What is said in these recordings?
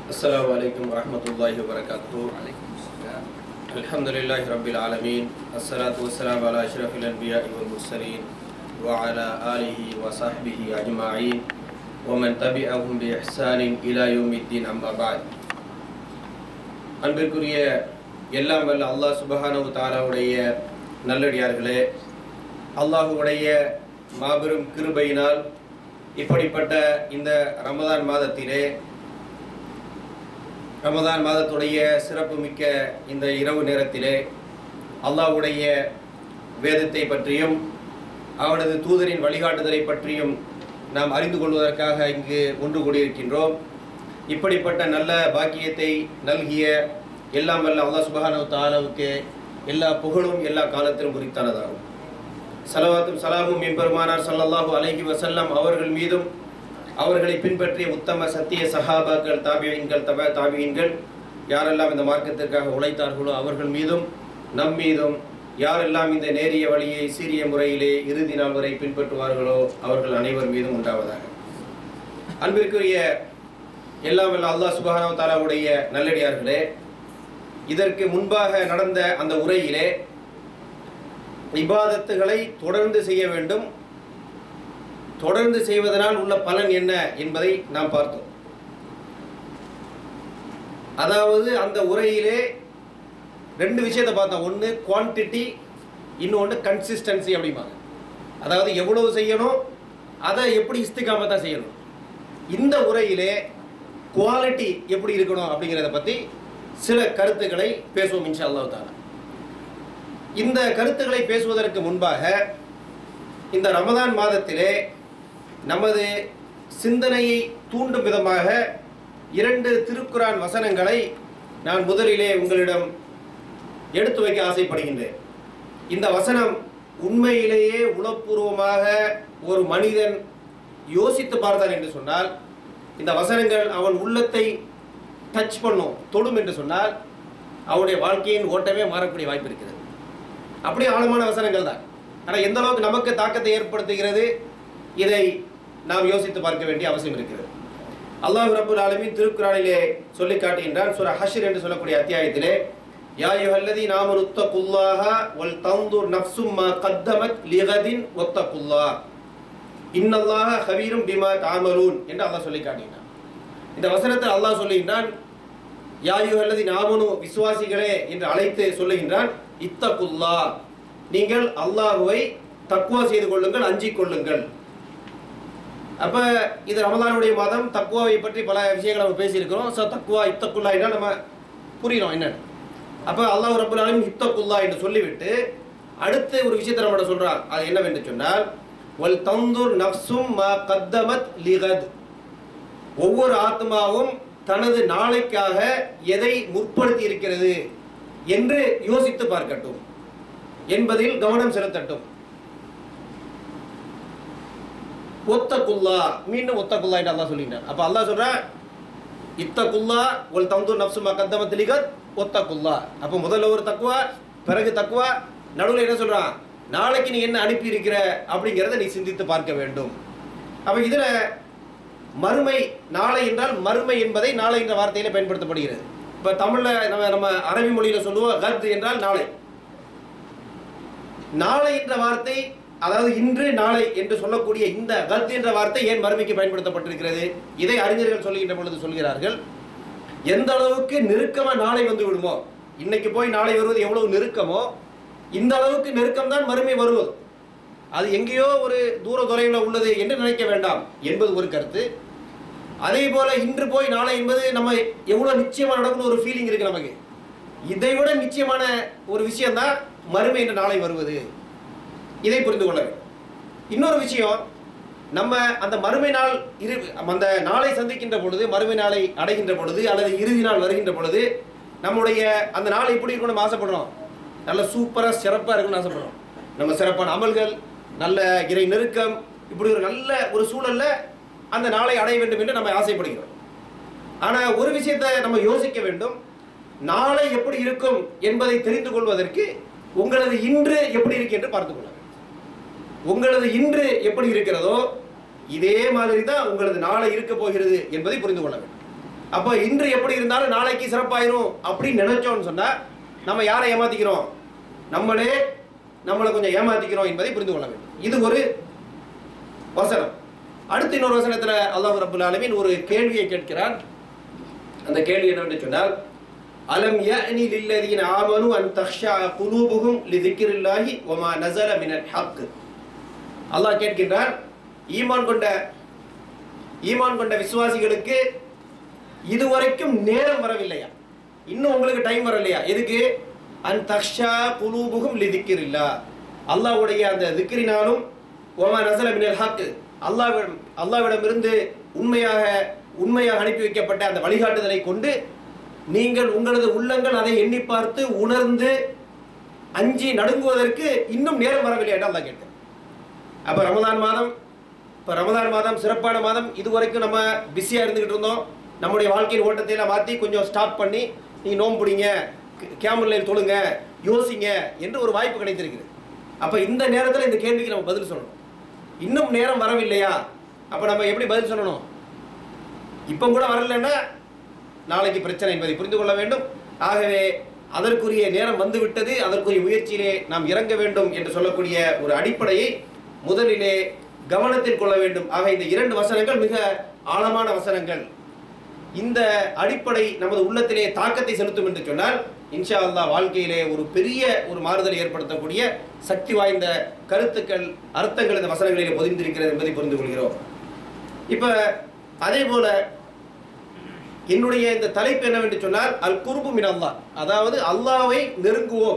السلام عليكم ورحمة الله وبركاته الحمد لله رب العالمين الصلاة والسلام على أشرف الأنبياء والمرسلين وعلى آله وصحبه أجمعين ومن تبعهم بإحسان إلى يوم الدين أما بعد அன்பிற்குரிய எல்லாம் வல்ல அல்லாஹ் சுபஹானஹு தஆலாவுடைய நல்லடியார்களே அல்லாஹுவுடைய மாபெரும் கிருபையினால் இப்படிப்பட்ட இந்த ரமதான் மாதத்திலே ரமதான் மாதத்துடைய சிறப்புமிக்க இந்த இரவு நேரத்திலே அல்லாஹ்வுடைய வேதத்தை பற்றியும் அவனது தூதரின் வழிகாட்டுதலை பற்றியும் நாம் அறிந்து கொள்வதற்காக இங்கு ஒன்று கூடியிருக்கின்றோம் இப்படிப்பட்ட நல்ல பாக்கியத்தை நல்கிய எல்லாம் வல்ல அல்லாஹ் சுபஹானஹு தஆலாவுக்கு எல்லா புகழும் எல்லா காலத்திலும் குறித்தானதாகும் சலவாத்தும் சலாமும் எம்பெருமானார் ஸல்லல்லாஹு அலைஹி வஸல்லம் அவர்கள் மீதும் அவர்களை பின்பற்றிய உத்தம சத்திய சஹாபாக்கள் தாபியீன்கள் தப தாபியீன்கள் யாரெல்லாம் இந்த மார்க்கத்திற்காக உழைத்தார்களோ அவர்கள் மீதும் நம் மீதும் யாரெல்லாம் இந்த நேரிய வழியை சீரிய முறையிலே இறுதி நாள் வரை பின்பற்றுவார்களோ அவர்கள் அனைவர் மீதும் உண்டாவதாக அன்பிற்குரிய எல்லாம் வல்ல அல்லாஹ் சுபஹானஹு தஆலாவுடைய நல்லடியார்களே இதற்கு முன்பாக நடந்த அந்த உரையிலே இபாதத்துகளை தொடர்ந்து செய்ய வேண்டும் தொடர்ந்து செய்வதனால் உள்ள பலன் என்ன என்பதை நாம் பார்த்தோம் அதாவது அந்த உரையிலே ரெண்டு விஷயத்தை பார்த்தோம் ஒன்று குவான்டிட்டி இன்னொன்று கன்சிஸ்டன்சி அப்படிம்பாங்க அதாவது எவ்வளவு செய்யணும் அதை எப்படி இஸ்திகாமத்தா செய்யணும் இந்த உரையிலே குவாலிட்டி எப்படி இருக்கணும் அப்படிங்கிறத பற்றி சில கருத்துக்களை பேசுவோம் இன்ஷா அல்லாஹ் தாலா இந்த கருத்துக்களை பேசுவதற்கு முன்பாக இந்த ரமதான் மாதத்திலே நமது சிந்தனையை தூண்டும் விதமாக இரண்டு திருக்குரான் வசனங்களை நான் முதலிலே உங்களிடம் எடுத்து வைக்க ஆசைப்படுகின்றேன் இந்த வசனம் உண்மையிலேயே உளப்பூர்வமாக ஒரு மனிதன் யோசித்து பார்த்தான் என்று சொன்னால் இந்த வசனங்கள் அவன் உள்ளத்தை டச் பண்ணும் தொடும் என்று சொன்னால் அவனுடைய வாழ்க்கையின் ஓட்டமே மாறக்கூடிய வாய்ப்பு இருக்குது அப்படி ஆழமான வசனங்கள் தான் ஆனால் எந்த அளவுக்கு நமக்கு தாக்கத்தை ஏற்படுத்துகிறது இதை நாம் யோசித்து பார்க்க வேண்டிய அவசியம் இருக்கிறது அல்லாஹ் ரபுல் ஆலமின் திருக்குறானிலே சொல்லி காட்டுகின்றான் சுர ஹஷர் என்று சொல்லக்கூடிய அத்தியாயத்திலே யா யுஹல்லதி நாம உத்தகுல்லாஹ வல் தந்துர் நஃப்சும் மா கத்தமத் லிகதின் ஒத்தகுல்லா இன்னல்லாஹ ஹபீரும் பிமா தாமலூன் என்று அல்லாஹ் சொல்லி காட்டுகின்றான் இந்த வசனத்தில் அல்லாஹ் சொல்லுகின்றான் யா யுஹல்லதி நாமனு விசுவாசிகளே என்று அழைத்து சொல்லுகின்றான் இத்தகுல்லா நீங்கள் அல்லாஹுவை தக்குவா செய்து கொள்ளுங்கள் அஞ்சிக் கொள்ளுங்கள் அப்ப இது ரமதானுடைய மாதம் தக்குவாவை பற்றி பல விஷயங்களை நம்ம பேசியிருக்கிறோம் ஸோ தக்குவா இத்தக்குல்லா என்றால் நம்ம புரியணும் என்னன்னு அப்ப அல்லாஹ் ரபுல் ஆலமீன் இத்தக்குல்லா என்று சொல்லிவிட்டு அடுத்து ஒரு விஷயத்தை நம்மளோட சொல்றான் அது என்னவென்று சொன்னால் வல் தந்துர் நஃப்சும் மா கத்தமத் லிகத் ஒவ்வொரு ஆத்மாவும் தனது நாளைக்காக எதை முற்படுத்தி இருக்கிறது என்று யோசித்து பார்க்கட்டும் என்பதில் கவனம் செலுத்தட்டும் ஒத்தகுல்லா மீண்டும் ஒத்தகுல்லா என்று அல்லாஹ் சொல்லிட்டார் அப்ப அல்லாஹ் சொல்றான் இத்தகுல்லா ஒரு தந்து நப்சு மக்கத்தமத்திலிகத் ஒத்தகுல்லா அப்ப முதல்ல ஒரு தக்குவா பிறகு தக்குவா நடுவில் என்ன சொல்றான் நாளைக்கு நீ என்ன அனுப்பி இருக்கிற அப்படிங்கிறத நீ சிந்தித்து பார்க்க வேண்டும் அப்ப இதுல மறுமை நாளை என்றால் மறுமை என்பதை நாளை என்ற வார்த்தையில பயன்படுத்தப்படுகிறது இப்ப தமிழ்ல நம்ம நம்ம அரபி மொழியில சொல்லுவோம் கத் என்றால் நாளை நாளை என்ற வார்த்தை அதாவது இன்று நாளை என்று சொல்லக்கூடிய இந்த கத் என்ற வார்த்தை ஏன் மறுமைக்கு பயன்படுத்தப்பட்டிருக்கிறது இதை அறிஞர்கள் சொல்லுகின்ற பொழுது சொல்கிறார்கள் எந்த அளவுக்கு நெருக்கமா நாளை வந்து விடுமோ இன்னைக்கு போய் நாளை வருவது எவ்வளவு நெருக்கமோ இந்த அளவுக்கு நெருக்கம் தான் மறுமை வருவது அது எங்கேயோ ஒரு தூர தொலைவில் உள்ளது என்று நினைக்க வேண்டாம் என்பது ஒரு கருத்து அதே போல இன்று போய் நாளை என்பது நம்ம எவ்வளவு நிச்சயமா நடக்கணும் ஒரு ஃபீலிங் இருக்கு நமக்கு இதை விட நிச்சயமான ஒரு விஷயம் தான் மறுமை என்ற நாளை வருவது இதை புரிந்து கொள்ள வேண்டும் இன்னொரு விஷயம் நம்ம அந்த மறுமை நாள் இரு அந்த நாளை சந்திக்கின்ற பொழுது மறுமை நாளை அடைகின்ற பொழுது அல்லது இறுதி நாள் வருகின்ற பொழுது நம்முடைய அந்த நாள் எப்படி இருக்கணும் நம்ம ஆசைப்படுறோம் நல்ல சூப்பராக சிறப்பாக இருக்கணும்னு ஆசைப்படுறோம் நம்ம சிறப்பான அமல்கள் நல்ல இறை நெருக்கம் இப்படி ஒரு நல்ல ஒரு சூழல்ல அந்த நாளை அடைய வேண்டும் என்று நம்ம ஆசைப்படுகிறோம் ஆனா ஒரு விஷயத்தை நம்ம யோசிக்க வேண்டும் நாளை எப்படி இருக்கும் என்பதை தெரிந்து கொள்வதற்கு உங்களது இன்று எப்படி இருக்கு என்று பார்த்துக் கொள்ள வேண்டும் உங்களது இன்று எப்படி இருக்கிறதோ இதே மாதிரி தான் உங்களது நாளை இருக்க போகிறது என்பதை புரிந்து கொள்ள வேண்டும் அப்போ இன்று எப்படி இருந்தாலும் நாளைக்கு சிறப்பாயிரும் அப்படின்னு நினைச்சோம்னு சொன்னா நம்ம யாரை ஏமாத்திக்கிறோம் நம்மளே நம்மளை கொஞ்சம் ஏமாத்திக்கிறோம் என்பதை புரிந்து கொள்ள வேண்டும் இது ஒரு வசனம் அடுத்து இன்னொரு வசனத்துல அல்லாஹ் ரபுல் ஆலமீன் ஒரு கேள்வியை கேட்கிறான் அந்த கேள்வி என்னவென்று சொன்னால் அலம் யஅனி லில்லதீன ஆமனு அன் தக்ஷா குலூபுஹும் லிதிக்ரில்லாஹி வமா நஸல மினல் ஹக் அல்லாஹ் கேட்கின்றான் ஈமான் கொண்ட ஈமான் கொண்ட விசுவாசிகளுக்கு இதுவரைக்கும் நேரம் வரவில்லையா இன்னும் உங்களுக்கு டைம் வரலையா எதுக்கு அன் தக்ஷா குலூபுகும் லிதிக்கிரில்லா அல்லாஹ்வுடைய அந்த திக்ரினாலும் ஒமா நசல மினல் ஹக் அல்லாஹ்விடம் அல்லாஹ்விடமிருந்து உண்மையாக உண்மையாக அனுப்பி வைக்கப்பட்ட அந்த வழிகாட்டுதலை கொண்டு நீங்கள் உங்களது உள்ளங்கள் அதை எண்ணி பார்த்து உணர்ந்து அஞ்சி நடுங்குவதற்கு இன்னும் நேரம் வரவில்லை என்று அல்லாஹ் கேட்டார் அப்போ ரமதான் மாதம் இப்போ ரமதான் மாதம் சிறப்பான மாதம் இதுவரைக்கும் நம்ம பிஸியாக இருந்துகிட்டு இருந்தோம் நம்முடைய வாழ்க்கையின் ஓட்டத்தை எல்லாம் மாற்றி கொஞ்சம் ஸ்டாப் பண்ணி நீங்கள் நோம்பு பிடிங்க கேமரில் தொழுங்க யோசிங்க என்று ஒரு வாய்ப்பு கிடைத்திருக்குது அப்போ இந்த நேரத்தில் இந்த கேள்விக்கு நம்ம பதில் சொல்லணும் இன்னும் நேரம் வரவில்லையா அப்போ நம்ம எப்படி பதில் சொல்லணும் இப்போ கூட வரலன்னா நாளைக்கு பிரச்சனை என்பதை புரிந்து கொள்ள வேண்டும் ஆகவே அதற்குரிய நேரம் வந்துவிட்டது அதற்குரிய முயற்சியிலே நாம் இறங்க வேண்டும் என்று சொல்லக்கூடிய ஒரு அடிப்படையை முதலிலே கவனத்தில் கொள்ள வேண்டும் ஆக இந்த இரண்டு வசனங்கள் மிக ஆழமான வசனங்கள் இந்த அடிப்படை நமது உள்ளத்திலே தாக்கத்தை செலுத்தும் என்று சொன்னால் இன்ஷா அல்லாஹ் வாழ்க்கையிலே ஒரு பெரிய ஒரு மாறுதலை ஏற்படுத்தக்கூடிய சக்தி வாய்ந்த கருத்துக்கள் அர்த்தங்கள் இந்த வசனங்களிலே பொதிந்திருக்கிறது என்பதை புரிந்து கொள்கிறோம் இப்ப அதே போல என்னுடைய இந்த தலைப்பு என்னவென்று சொன்னால் அல் குருபு மின் அல்லாஹ் அதாவது அல்லாவை நெருங்குவோம்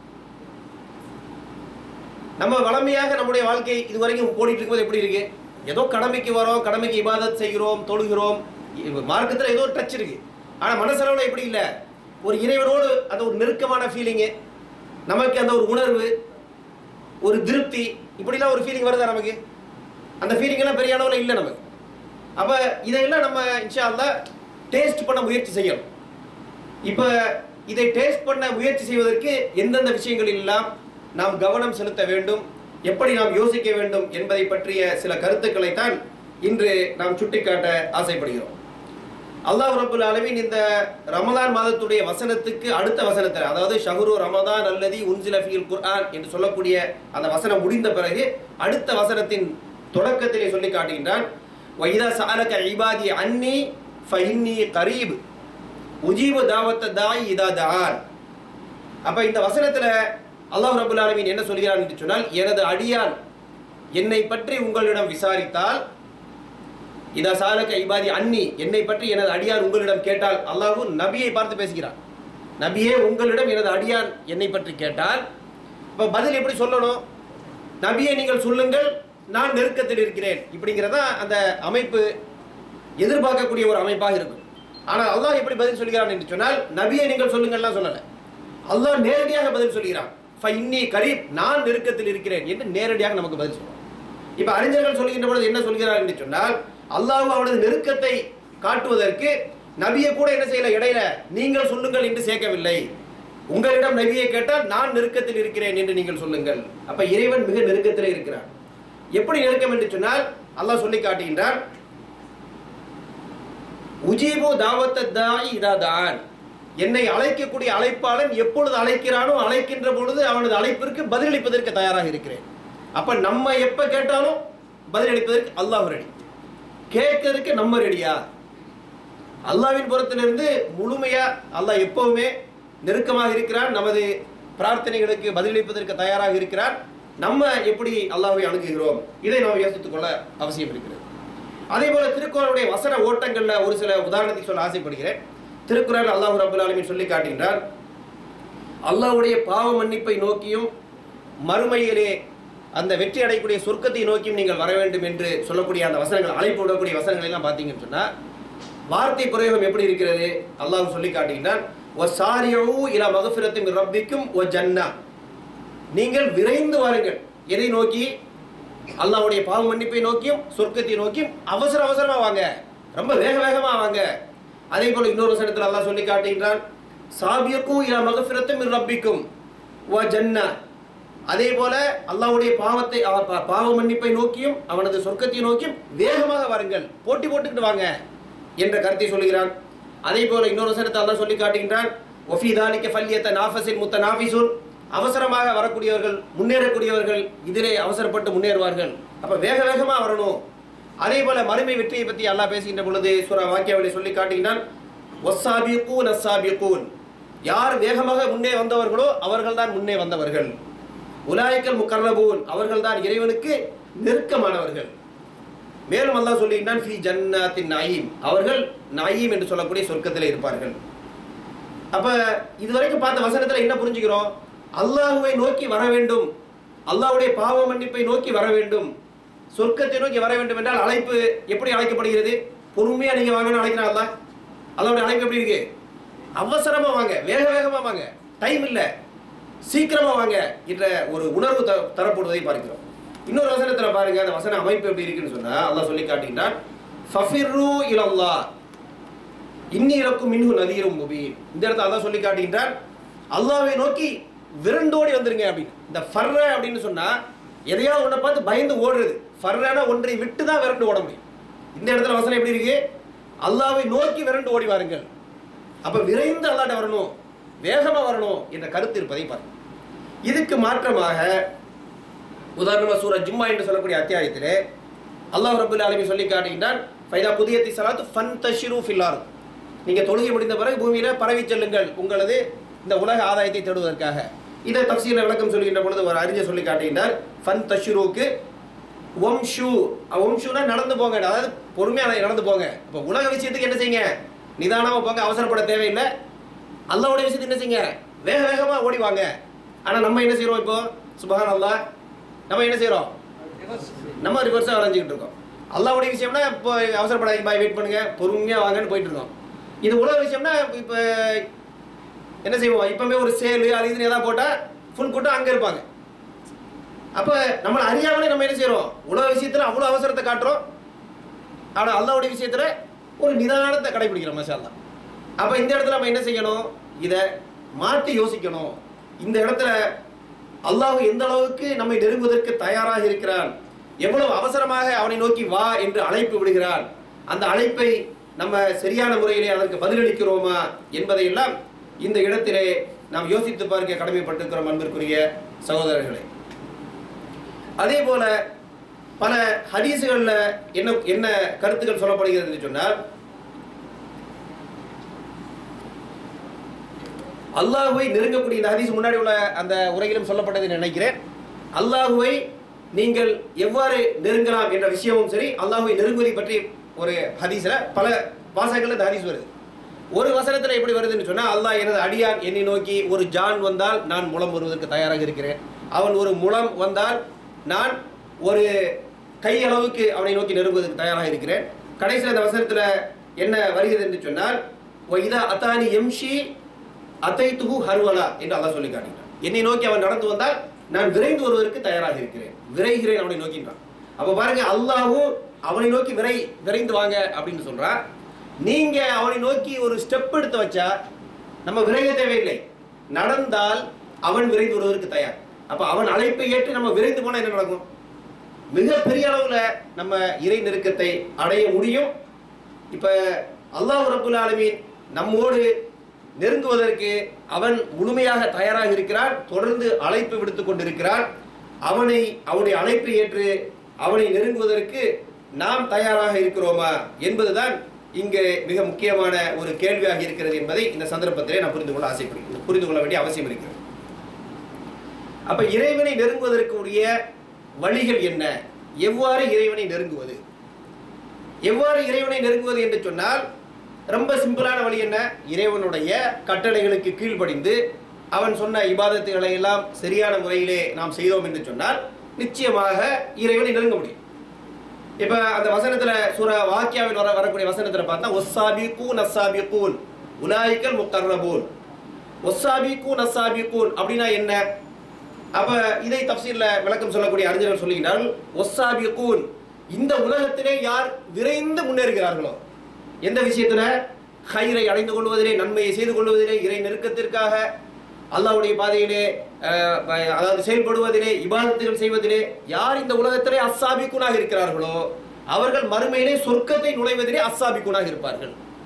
நம்ம வளமையாக நம்முடைய வாழ்க்கை இதுவரைக்கும் ஓடிட்டு இருக்கும்போது எப்படி இருக்கு ஏதோ கடமைக்கு வரோம் கடமைக்கு இபாதத் செய்கிறோம் தொழுகிறோம் மார்க்கத்தில் ஏதோ ஒரு டச் இருக்கு ஆனா மனசளவில் எப்படி இல்லை ஒரு இறைவனோடு அந்த ஒரு நெருக்கமான ஃபீலிங்கு நமக்கு அந்த ஒரு உணர்வு ஒரு திருப்தி இப்படிலாம் ஒரு ஃபீலிங் வருதா நமக்கு அந்த ஃபீலிங் எல்லாம் பெரிய அளவில் இல்லை நமக்கு அப்ப இதையெல்லாம் நம்ம இன்ஷா அல்லாஹ் டேஸ்ட் பண்ண முயற்சி செய்யணும் இப்ப இதை டேஸ்ட் பண்ண முயற்சி செய்வதற்கு எந்தெந்த விஷயங்களில் எல்லாம் நாம் கவனம் செலுத்த வேண்டும் எப்படி நாம் யோசிக்க வேண்டும் என்பதை பற்றிய சில கருத்துக்களை தான் இன்று நாம் சுட்டிக்காட்ட ஆசைப்படுகிறோம் அல்லாஹ் ரபுல் ஆலமீன் இந்த ரமலான் மாதத்துடைய வசனத்துக்கு அடுத்த வசனத்தில் அதாவது ஷஹுரு ரமதான் அல்லதி உன்சில ஃபீல் குர்ஆன் என்று சொல்லக்கூடிய அந்த வசனம் முடிந்த பிறகு அடுத்த வசனத்தின் தொடக்கத்திலே சொல்லி காட்டுகின்றான் வைதா சாலக இபாதி அன்னி ஃபைன்னி கரீப் உஜீபு தாவத்த தாய் இதா தான் அப்ப இந்த வசனத்துல அல்லாஹ் ரபுல் ஆலமீன் என்ன சொல்கிறான் என்று சொன்னால் எனது அடியான் என்னை பற்றி உங்களிடம் விசாரித்தால் இதா சாலக இபாதி அன்னி என்னை பற்றி எனது அடியார் உங்களிடம் கேட்டால் அல்லாஹு நபியை பார்த்து பேசுகிறான் நபியே உங்களிடம் எனது அடியான் என்னை பற்றி கேட்டால் இப்ப பதில் எப்படி சொல்லணும் நபியை நீங்கள் சொல்லுங்கள் நான் நெருக்கத்தில் இருக்கிறேன் இப்படிங்கிறதா அந்த அமைப்பு எதிர்பார்க்கக்கூடிய ஒரு அமைப்பாக இருக்கும் ஆனால் அல்லாஹ் எப்படி பதில் சொல்கிறான் என்று சொன்னால் நபியை நீங்கள் சொல்லுங்கள்லாம் சொல்லலை அல்லாஹ் நேரடியாக பதில் சொல்கிறான் இன்னி கரீப் நான் நெருக்கத்தில் இருக்கிறேன் என்று நேரடியாக நமக்கு பதில் சொல்றான் இப்ப அறிஞர்கள் சொல்கின்ற பொழுது என்ன சொல்கிறார் என்று சொன்னால் அல்லாஹ் அவனது நெருக்கத்தை காட்டுவதற்கு நபியை கூட என்ன செய்யல இடையில நீங்கள் சொல்லுங்கள் என்று சேர்க்கவில்லை உங்களிடம் நபியை கேட்டால் நான் நெருக்கத்தில் இருக்கிறேன் என்று நீங்கள் சொல்லுங்கள் அப்ப இறைவன் மிக நெருக்கத்தில் இருக்கிறான் எப்படி நெருக்கம் என்று சொன்னால் அல்லாஹ் சொல்லி காட்டுகின்றான் உஜீபு தாவத்த தாய் இதா தான் என்னை அழைக்கக்கூடிய அழைப்பாளன் எப்பொழுது அழைக்கிறானோ அழைக்கின்ற பொழுது அவனது அழைப்பிற்கு பதிலளிப்பதற்கு தயாராக இருக்கிறேன் அப்ப நம்ம எப்ப கேட்டாலும் பதிலளிப்பதற்கு அல்லாஹ் ரெடி கேட்கறதுக்கு நம்ம ரெடியா அல்லாவின் புறத்திலிருந்து முழுமையா அல்லாஹ் எப்பவுமே நெருக்கமாக இருக்கிறான் நமது பிரார்த்தனைகளுக்கு பதிலளிப்பதற்கு தயாராக இருக்கிறான் நம்ம எப்படி அல்லாஹ்வை அணுகுகிறோம் இதை நாம் யோசித்துக் கொள்ள அவசியம் இருக்கிறது அதே போல திருக்குறளுடைய வசன ஓட்டங்கள்ல ஒரு சில உதாரணத்தை சொல்ல ஆசைப்படுகிறேன் திருக்குறள் அல்லாஹ் ரபுல் ஆலமீன் சொல்லி காட்டுகின்றார் அல்லாஹ்வுடைய பாவ மன்னிப்பை நோக்கியும் மறுமையிலே அந்த வெற்றி அடையக்கூடிய சொர்க்கத்தை நோக்கியும் நீங்கள் வர வேண்டும் என்று சொல்லக்கூடிய அந்த வசனங்கள் அழைப்பு விடக்கூடிய வசனங்கள் எல்லாம் பார்த்தீங்கன்னு சொன்னா வார்த்தை பிரயோகம் எப்படி இருக்கிறது அல்லாஹ் சொல்லி காட்டுகின்றான் ஒ சாரியவு இல மகஃபிரத்தின் ரப்பிக்கும் ஒ ஜன்னா நீங்கள் விரைந்து வாருங்கள் எதை நோக்கி அல்லாஹ்வுடைய பாவ மன்னிப்பை நோக்கியும் சொர்க்கத்தை நோக்கியும் அவசர அவசரமா வாங்க ரொம்ப வேக வேகமா வாங்க அதே போல இன்னொரு வசனத்தில் அல்லாஹ் சொல்லி காட்டுகின்றான் சாபியக்கும் இலா மகஃபிரத்தும் மின் ரப்பிக்கும் வ ஜன்னா அதே போல அல்லாஹ்வுடைய பாவத்தை அவ- பா- பாவ மன்னிப்பை நோக்கியும் அவனது சொர்க்கத்தை நோக்கியும் வேகமாக வாருங்கள் போட்டி போட்டுக்கிட்டு வாங்க என்ற கருத்தை சொல்கிறான் அதே போல இன்னொரு வசனத்தை அல்லாஹ் சொல்லி காட்டுகின்றான் ஒஃபி தாலிக்க ஃபல்யத்த நாஃபஸில் முத்த நாஃபிசுன் அவசரமாக வரக்கூடியவர்கள் முன்னேறக்கூடியவர்கள் இதிலே அவசரப்பட்டு முன்னேறுவார்கள் அப்ப வேக வேகமா வரணும் அதே போல மறுமை வெற்றியை பற்றி அல்லாஹ் பேசுகின்ற பொழுது சூரா வாக்கியாவிலே சொல்லி காட்டுகின்றான் ஒஸ்ஸாபியக்கூன் அஸ்ஸாபியக்கூன் யார் வேகமாக முன்னே வந்தவர்களோ அவர்கள்தான் முன்னே வந்தவர்கள் உலாய்க்கல் முக்கர்ரபூன் அவர்கள்தான் இறைவனுக்கு நெருக்கமானவர்கள் மேலும் அல்லாஹ் சொல்லுகின்றான் ஃபி ஜன்னாத்தின் நாயீம் அவர்கள் நாயீம் என்று சொல்லக்கூடிய சொர்க்கத்தில் இருப்பார்கள் அப்ப இதுவரைக்கும் பார்த்த வசனத்துல என்ன புரிஞ்சுக்கிறோம் அல்லாஹுவை நோக்கி வர வேண்டும் அல்லாஹ்வுடைய பாவ மன்னிப்பை நோக்கி வர வேண்டும் சொர்க்கத்தை நோக்கி வர வேண்டும் என்றால் அழைப்பு எப்படி அழைக்கப்படுகிறது பொறுமையா நீங்க வாங்கன்னு அழைக்கிறான் அல்லாஹ் அல்லாஹ்வுடைய அழைப்பு எப்படி இருக்கு அவசரமா வாங்க வேக வேகமா வாங்க டைம் இல்ல சீக்கிரமா வாங்க என்ற ஒரு உணர்வு த தரப்படுவதை பார்க்கிறோம் இன்னொரு வசனத்துல பாருங்க அந்த வசன அமைப்பு எப்படி இருக்குன்னு சொன்னா அல்லாஹ் சொல்லி காட்டுகின்றான் ஃபஃபிர்ரு இலல்லாஹ் இன்னி இறக்கும் மின்ஹு நதீரும் முபீன் இந்த இடத்துல அதான் சொல்லி காட்டுகின்றான் அல்லாஹ்வை நோக்கி விரண்டோடி வந்துருங்க அப்படின்னு இந்த ஃபர்ர அப்படின்னு சொன்னா எதையாவது ஒன்றை பார்த்து பயந்து ஓடுறது ஃபர்ரனா ஒன்றை விட்டு தான் விரண்டு ஓட முடியும் இந்த இடத்துல வசனம் எப்படி இருக்கு அல்லாஹ்வை நோக்கி விரண்டு ஓடி வாருங்கள் அப்ப விரைந்து அல்லாட்ட வரணும் வேகமா வரணும் என்ற கருத்து இருப்பதை பாருங்க இதுக்கு மாற்றமாக உதாரணமா சூரா ஜும்மா என்று சொல்லக்கூடிய அத்தியாயத்திலே அல்லாஹ் ரபுல் ஆலமி சொல்லி காட்டுகின்றான் ஃபைதா புதியத்தி சலாத்து ஃபன் தஷிரு ஃபில்லார் நீங்க தொழுகை முடிந்த பிறகு பூமியில பரவி செல்லுங்கள் உங்களது இந்த உலக ஆதாயத்தை தேடுவதற்காக இதை தப்சீல விளக்கம் சொல்கின்ற பொழுது ஒரு அறிஞர் சொல்லி காட்டுகின்றார் ஃபன் தஷிருவுக்கு ஒம்ஷு ஒம்ஷுனா நடந்து போங்க அதாவது பொறுமையா நடந்து போங்க இப்போ உலக விஷயத்துக்கு என்ன செய்யுங்க நிதானமா போங்க அவசரப்பட தேவையில்லை அல்லாவுடைய விஷயத்துக்கு என்ன செய்யுங்க வேக வேகமா ஓடி வாங்க ஆனா நம்ம என்ன செய்றோம் இப்போ சுபஹான் அல்லாஹ் நம்ம என்ன செய்றோம் நம்ம ரிவர்ஸாக வரைஞ்சிக்கிட்டு இருக்கோம் அல்லாவுடைய விஷயம்னா இப்போ அவசரப்படாதீங்க பாய் வெயிட் பண்ணுங்க பொறுமையாக வாங்கன்னு போயிட்டு இருக்கோம் இது உலக விஷயம்னா இப்போ என்ன செய்வோம் இப்பவுமே ஒரு சேலு அது இதுன்னு ஏதாவது போட்டால் ஃபுல் கூட்டம் அங்கே இருப்பாங்க அப்போ நம்மளை அறியாமலே நம்ம என்ன செய்கிறோம் உலக விஷயத்தில் அவ்வளோ அவசரத்தை காட்டுறோம் ஆனால் அல்லாவுடைய விஷயத்தில் ஒரு நிதானத்தை கடைபிடிக்கிறோம் மஷா அல்லாஹ் அப்போ இந்த இடத்துல நம்ம என்ன செய்யணும் இதை மாற்றி யோசிக்கணும் இந்த இடத்துல அல்லாஹ் எந்த அளவுக்கு நம்மை நெருங்குவதற்கு தயாராக இருக்கிறான் எவ்வளவு அவசரமாக அவனை நோக்கி வா என்று அழைப்பு விடுகிறான் அந்த அழைப்பை நம்ம சரியான முறையிலே அதற்கு பதிலளிக்கிறோமா என்பதையெல்லாம் இந்த இடத்திலே நாம் யோசித்து பார்க்க கடமைப்பட்டிருக்கிறோம் அன்பிற்குரிய சகோதரர்களே அதே போல பல ஹதீஸுகள்ல என்ன என்ன கருத்துக்கள் சொல்லப்படுகிறது என்று சொன்னால் அல்லாஹுவை நெருங்கக்கூடிய இந்த ஹதீஸ் முன்னாடி உள்ள அந்த உரையிலும் சொல்லப்பட்டதை நினைக்கிறேன் அல்லாஹுவை நீங்கள் எவ்வாறு நெருங்கலாம் என்ற விஷயமும் சரி அல்லாஹுவை நெருங்குவதை பற்றி ஒரு ஹதீஸ்ல பல வாசகங்கள் இந்த ஹதீஸ் வருது ஒரு வசனத்துல எப்படி வருதுன்னு சொன்னா அல்லாஹ் எனது அடியான் என்னை நோக்கி ஒரு ஜான் வந்தால் நான் முலம் வருவதற்கு தயாராக இருக்கிறேன் அவன் ஒரு முலம் வந்தால் நான் ஒரு கையளவுக்கு அவனை நோக்கி நெருங்குவதற்கு தயாராக இருக்கிறேன் கடைசியில் அந்த வசனத்துல என்ன வருகிறது என்று சொன்னால் இதா அத்தானி எம்ஷி அத்தை துகு ஹர்வலா என்று அல்லாஹ் சொல்லி காட்டுகிறான் என்னை நோக்கி அவன் நடந்து வந்தால் நான் விரைந்து வருவதற்கு தயாராக இருக்கிறேன் விரைகிறேன் அவனை நோக்கின்றான் அப்ப பாருங்க அல்லாஹ்வும் அவனை நோக்கி விரை விரைந்து வாங்க அப்படின்னு சொல்றான் நீங்க அவனை நோக்கி ஒரு ஸ்டெப் எடுத்து வச்சா நம்ம விரைக தேவையில்லை நடந்தால் அவன் விரைந்து வருவதற்கு தயார் அப்ப அவன் அழைப்பை ஏற்று நம்ம விரைந்து போனா என்ன நடக்கும் மிக பெரிய அளவுல நம்ம இறை நெருக்கத்தை அடைய முடியும் இப்ப அல்லாஹ் ரபுல் ஆலமீன் நம்மோடு நெருங்குவதற்கு அவன் முழுமையாக தயாராக இருக்கிறான் தொடர்ந்து அழைப்பு விடுத்துக் கொண்டிருக்கிறான் அவனை அவனுடைய அழைப்பை ஏற்று அவனை நெருங்குவதற்கு நாம் தயாராக இருக்கிறோமா என்பதுதான் இங்கு மிக முக்கியமான ஒரு கேள்வியாக இருக்கிறது என்பதை இந்த சந்தர்ப்பத்திலே நான் புரிந்து கொள்ள ஆசைப்படுகிறேன் புரிந்து கொள்ள வேண்டிய அவசியம் இருக்கிறது அப்ப இறைவனை நெருங்குவதற்கு உரிய வழிகள் என்ன எவ்வாறு இறைவனை நெருங்குவது எவ்வாறு இறைவனை நெருங்குவது என்று சொன்னால் ரொம்ப சிம்பிளான வழி என்ன இறைவனுடைய கட்டளைகளுக்கு கீழ்ப்படிந்து அவன் சொன்ன இபாதத்துகளை எல்லாம் சரியான முறையிலே நாம் செய்தோம் என்று சொன்னால் நிச்சயமாக இறைவனை நெருங்க முடியும் இப்ப அந்த வசனத்துல சூர வாக்கியாவில் வர வரக்கூடிய வசனத்துல பார்த்தா ஒஸ்ஸாபிகூன் அஸ்ஸாபிகூன் உலாயிக்கல் முக்கர்ரபூன் ஒஸ்ஸாபிகூன் அஸ்ஸாபிகூன் அப்படின்னா என்ன அப்ப இதை தப்சீல்ல விளக்கம் சொல்லக்கூடிய அறிஞர்கள் சொல்லுகிறார்கள் ஒஸ்ஸாபிகூன் இந்த உலகத்திலே யார் விரைந்து முன்னேறுகிறார்களோ எந்த விஷயத்துல ஹைரை அடைந்து கொள்வதிலே நன்மையை செய்து கொள்வதிலே இறை நெருக்கத்திற்காக அல்லாஹ்வுடைய பாதையிலே அஹ், அதாவது செயல்படுவதிலே இபாதத்துகள் செய்வதிலே யார் இந்த உலகத்திலே அஸ்ஸாபிக்குனாக இருக்கிறார்களோ அவர்கள் மறுமையிலே சொர்க்கத்தை நுழைவதிலே அஸ்ஸாபிக்குனாக இருப்பார்கள்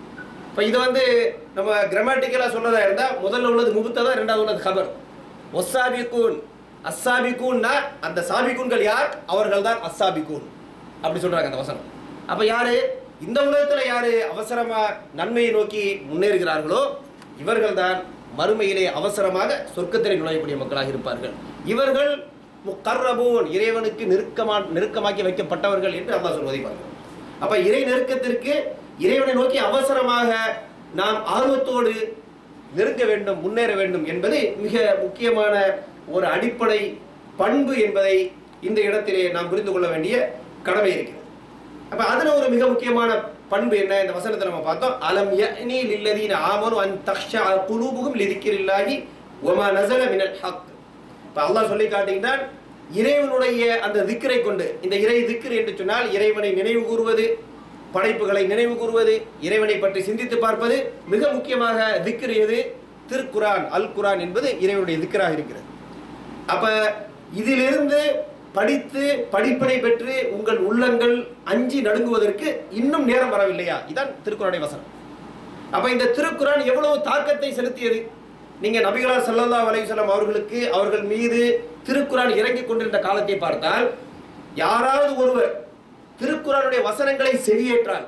இப்போ இது வந்து நம்ம கிராமட்டிக்கலாக சொல்றதா இருந்தா முதல்ல உள்ளது முகுத்ததா ரெண்டாவது உள்ளது கபர் ஒசாபிகூன் அஸ்ஸாபிகூன்னா அந்த சாபிகூன்கள் யார் அவர்கள் தான் அஸ்ஸாபிகூன் அப்படி சொல்றாங்க அந்த வசனம் அப்ப யாரு இந்த உலகத்துல யாரு அவசரமா நன்மையை நோக்கி முன்னேறுகிறார்களோ இவர்கள் தான் மறுமையிலே அவசரமாக சொர்க்கத்திலே நுழையக்கூடிய மக்களாக இருப்பார்கள் இவர்கள் முக்கர்ரபூன் இறைவனுக்கு நெருக்கமா நெருக்கமாக்கி வைக்கப்பட்டவர்கள் என்று அல்லாஹ் சொல்வதை பார்க்கிறோம் அப்ப இறை நெருக்கத்திற்கு இறைவனை நோக்கி அவசரமாக நாம் ஆர்வத்தோடு நெருங்க வேண்டும் முன்னேற வேண்டும் என்பது மிக முக்கியமான ஒரு அடிப்படை பண்பு என்பதை இந்த இடத்திலே நாம் புரிந்து கொள்ள வேண்டிய கடமை இருக்கிறது அப்ப அதுல ஒரு மிக முக்கியமான பண்பு என்ன இந்த வசனத்தை நம்ம பார்த்தோம் அலம் யஅனி லில்லதீன ஆமனு அன் தக்ஷா குலூபுகும் லிதிக்ரில்லாஹி வமா நஸல மினல் ஹக் இப்ப அல்லாஹ் சொல்லி காட்டுகின்றான் இறைவனுடைய அந்த திக்கரை கொண்டு இந்த இறை திக்ர் என்று சொன்னால் இறைவனை நினைவு கூறுவது படைப்புகளை நினைவு கூறுவது இறைவனை பற்றி சிந்தித்து பார்ப்பது மிக முக்கியமாக திக்ர் எது திருக்குரான் அல் குரான் என்பது இறைவனுடைய திக்கராக இருக்கிறது அப்ப இதிலிருந்து படித்து படிப்பினை பெற்று உங்கள் உள்ளங்கள் அஞ்சி நடுங்குவதற்கு இன்னும் நேரம் வரவில்லையா இதான் திருக்குறானுடைய வசனம் அப்ப இந்த திருக்குறான் எவ்வளவு தாக்கத்தை செலுத்தியது நீங்க நபிகளார் ஸல்லல்லாஹு அலைஹி வஸல்லம் அவர்களுக்கு அவர்கள் மீது திருக்குறான் இறங்கிக் கொண்டிருந்த காலத்தை பார்த்தால் யாராவது ஒருவர் திருக்குறானுடைய வசனங்களை செவியேற்றால்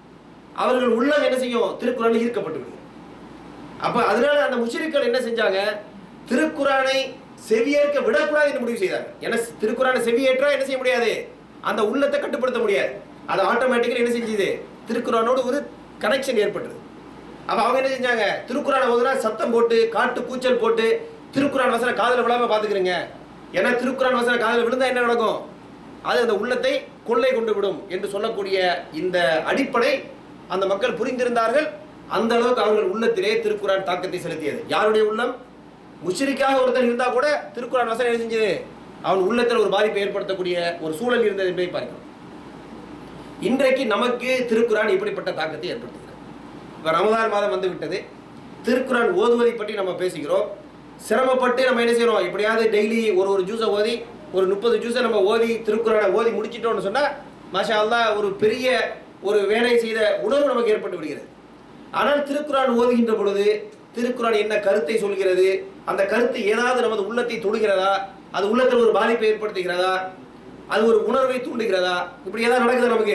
அவர்கள் உள்ளம் என்ன செய்யும் திருக்குறான் ஈர்க்கப்பட்டு விடும் அப்ப அதனால அந்த முஷரிக்கள் என்ன செஞ்சாங்க திருக்குறானை செவியேற்க விடக்கூடாது என்று முடிவு செய்தார்கள் ஏன்னா திருக்குறானை செவியேற்றா என்ன செய்ய முடியாது அந்த உள்ளத்தை கட்டுப்படுத்த முடியாது அது ஆட்டோமேட்டிக்கலி என்ன செஞ்சது திருக்குறானோடு ஒரு கனெக்ஷன் ஏற்பட்டது அப்ப அவங்க என்ன செஞ்சாங்க திருக்குறானை ஓதுனா சத்தம் போட்டு காட்டு கூச்சல் போட்டு திருக்குறான் வசனம் காதுல விழாம பாத்துக்கிறீங்க ஏன்னா திருக்குறான் வசனம் காதுல விழுந்தா என்ன நடக்கும் அது அந்த உள்ளத்தை கொள்ளை கொண்டு விடும் என்று சொல்லக்கூடிய இந்த அடிப்படை அந்த மக்கள் புரிந்திருந்தார்கள் அந்த அளவுக்கு அவர்கள் உள்ளத்திலே திருக்குறான் தாக்கத்தை செலுத்தியது யாருடைய உள்ளம் முஷ்ரிக்காக ஒருத்தன் இருந்தா கூட திருக்குறான் வசனம் என்ன செஞ்சது அவன் உள்ளத்தில் ஒரு பாதிப்பை ஏற்படுத்தக்கூடிய ஒரு சூழல் இருந்தது என்பதை பார்க்கிறோம் இன்றைக்கு நமக்கு திருக்குறான் இப்படிப்பட்ட தாக்கத்தை ஏற்படுத்துகிறது இப்போ ரமதான் மாதம் வந்து விட்டது திருக்குறான் ஓதுவதை பற்றி நம்ம பேசுகிறோம் சிரமப்பட்டு நம்ம என்ன செய்யறோம் எப்படியாவது டெய்லி ஒரு ஒரு ஜூஸை ஓதி ஒரு முப்பது ஜூஸை நம்ம ஓதி திருக்குறானை ஓதி முடிச்சிட்டோம்னு சொன்னா மாஷா அல்லாஹ் ஒரு பெரிய ஒரு வேலை செய்த உணர்வு நமக்கு ஏற்பட்டு விடுகிறது ஆனால் திருக்குறான் ஓதுகின்ற பொழுது திருக்குறான் என்ன கருத்தை சொல்கிறது அந்த கருத்து ஏதாவது நமது உள்ளத்தை தொடுகிறதா அது உள்ளத்தில் ஒரு பாதிப்பை ஏற்படுத்துகிறதா அது ஒரு உணர்வை தூண்டுகிறதா இப்படி ஏதாவது நடக்குதா நமக்கு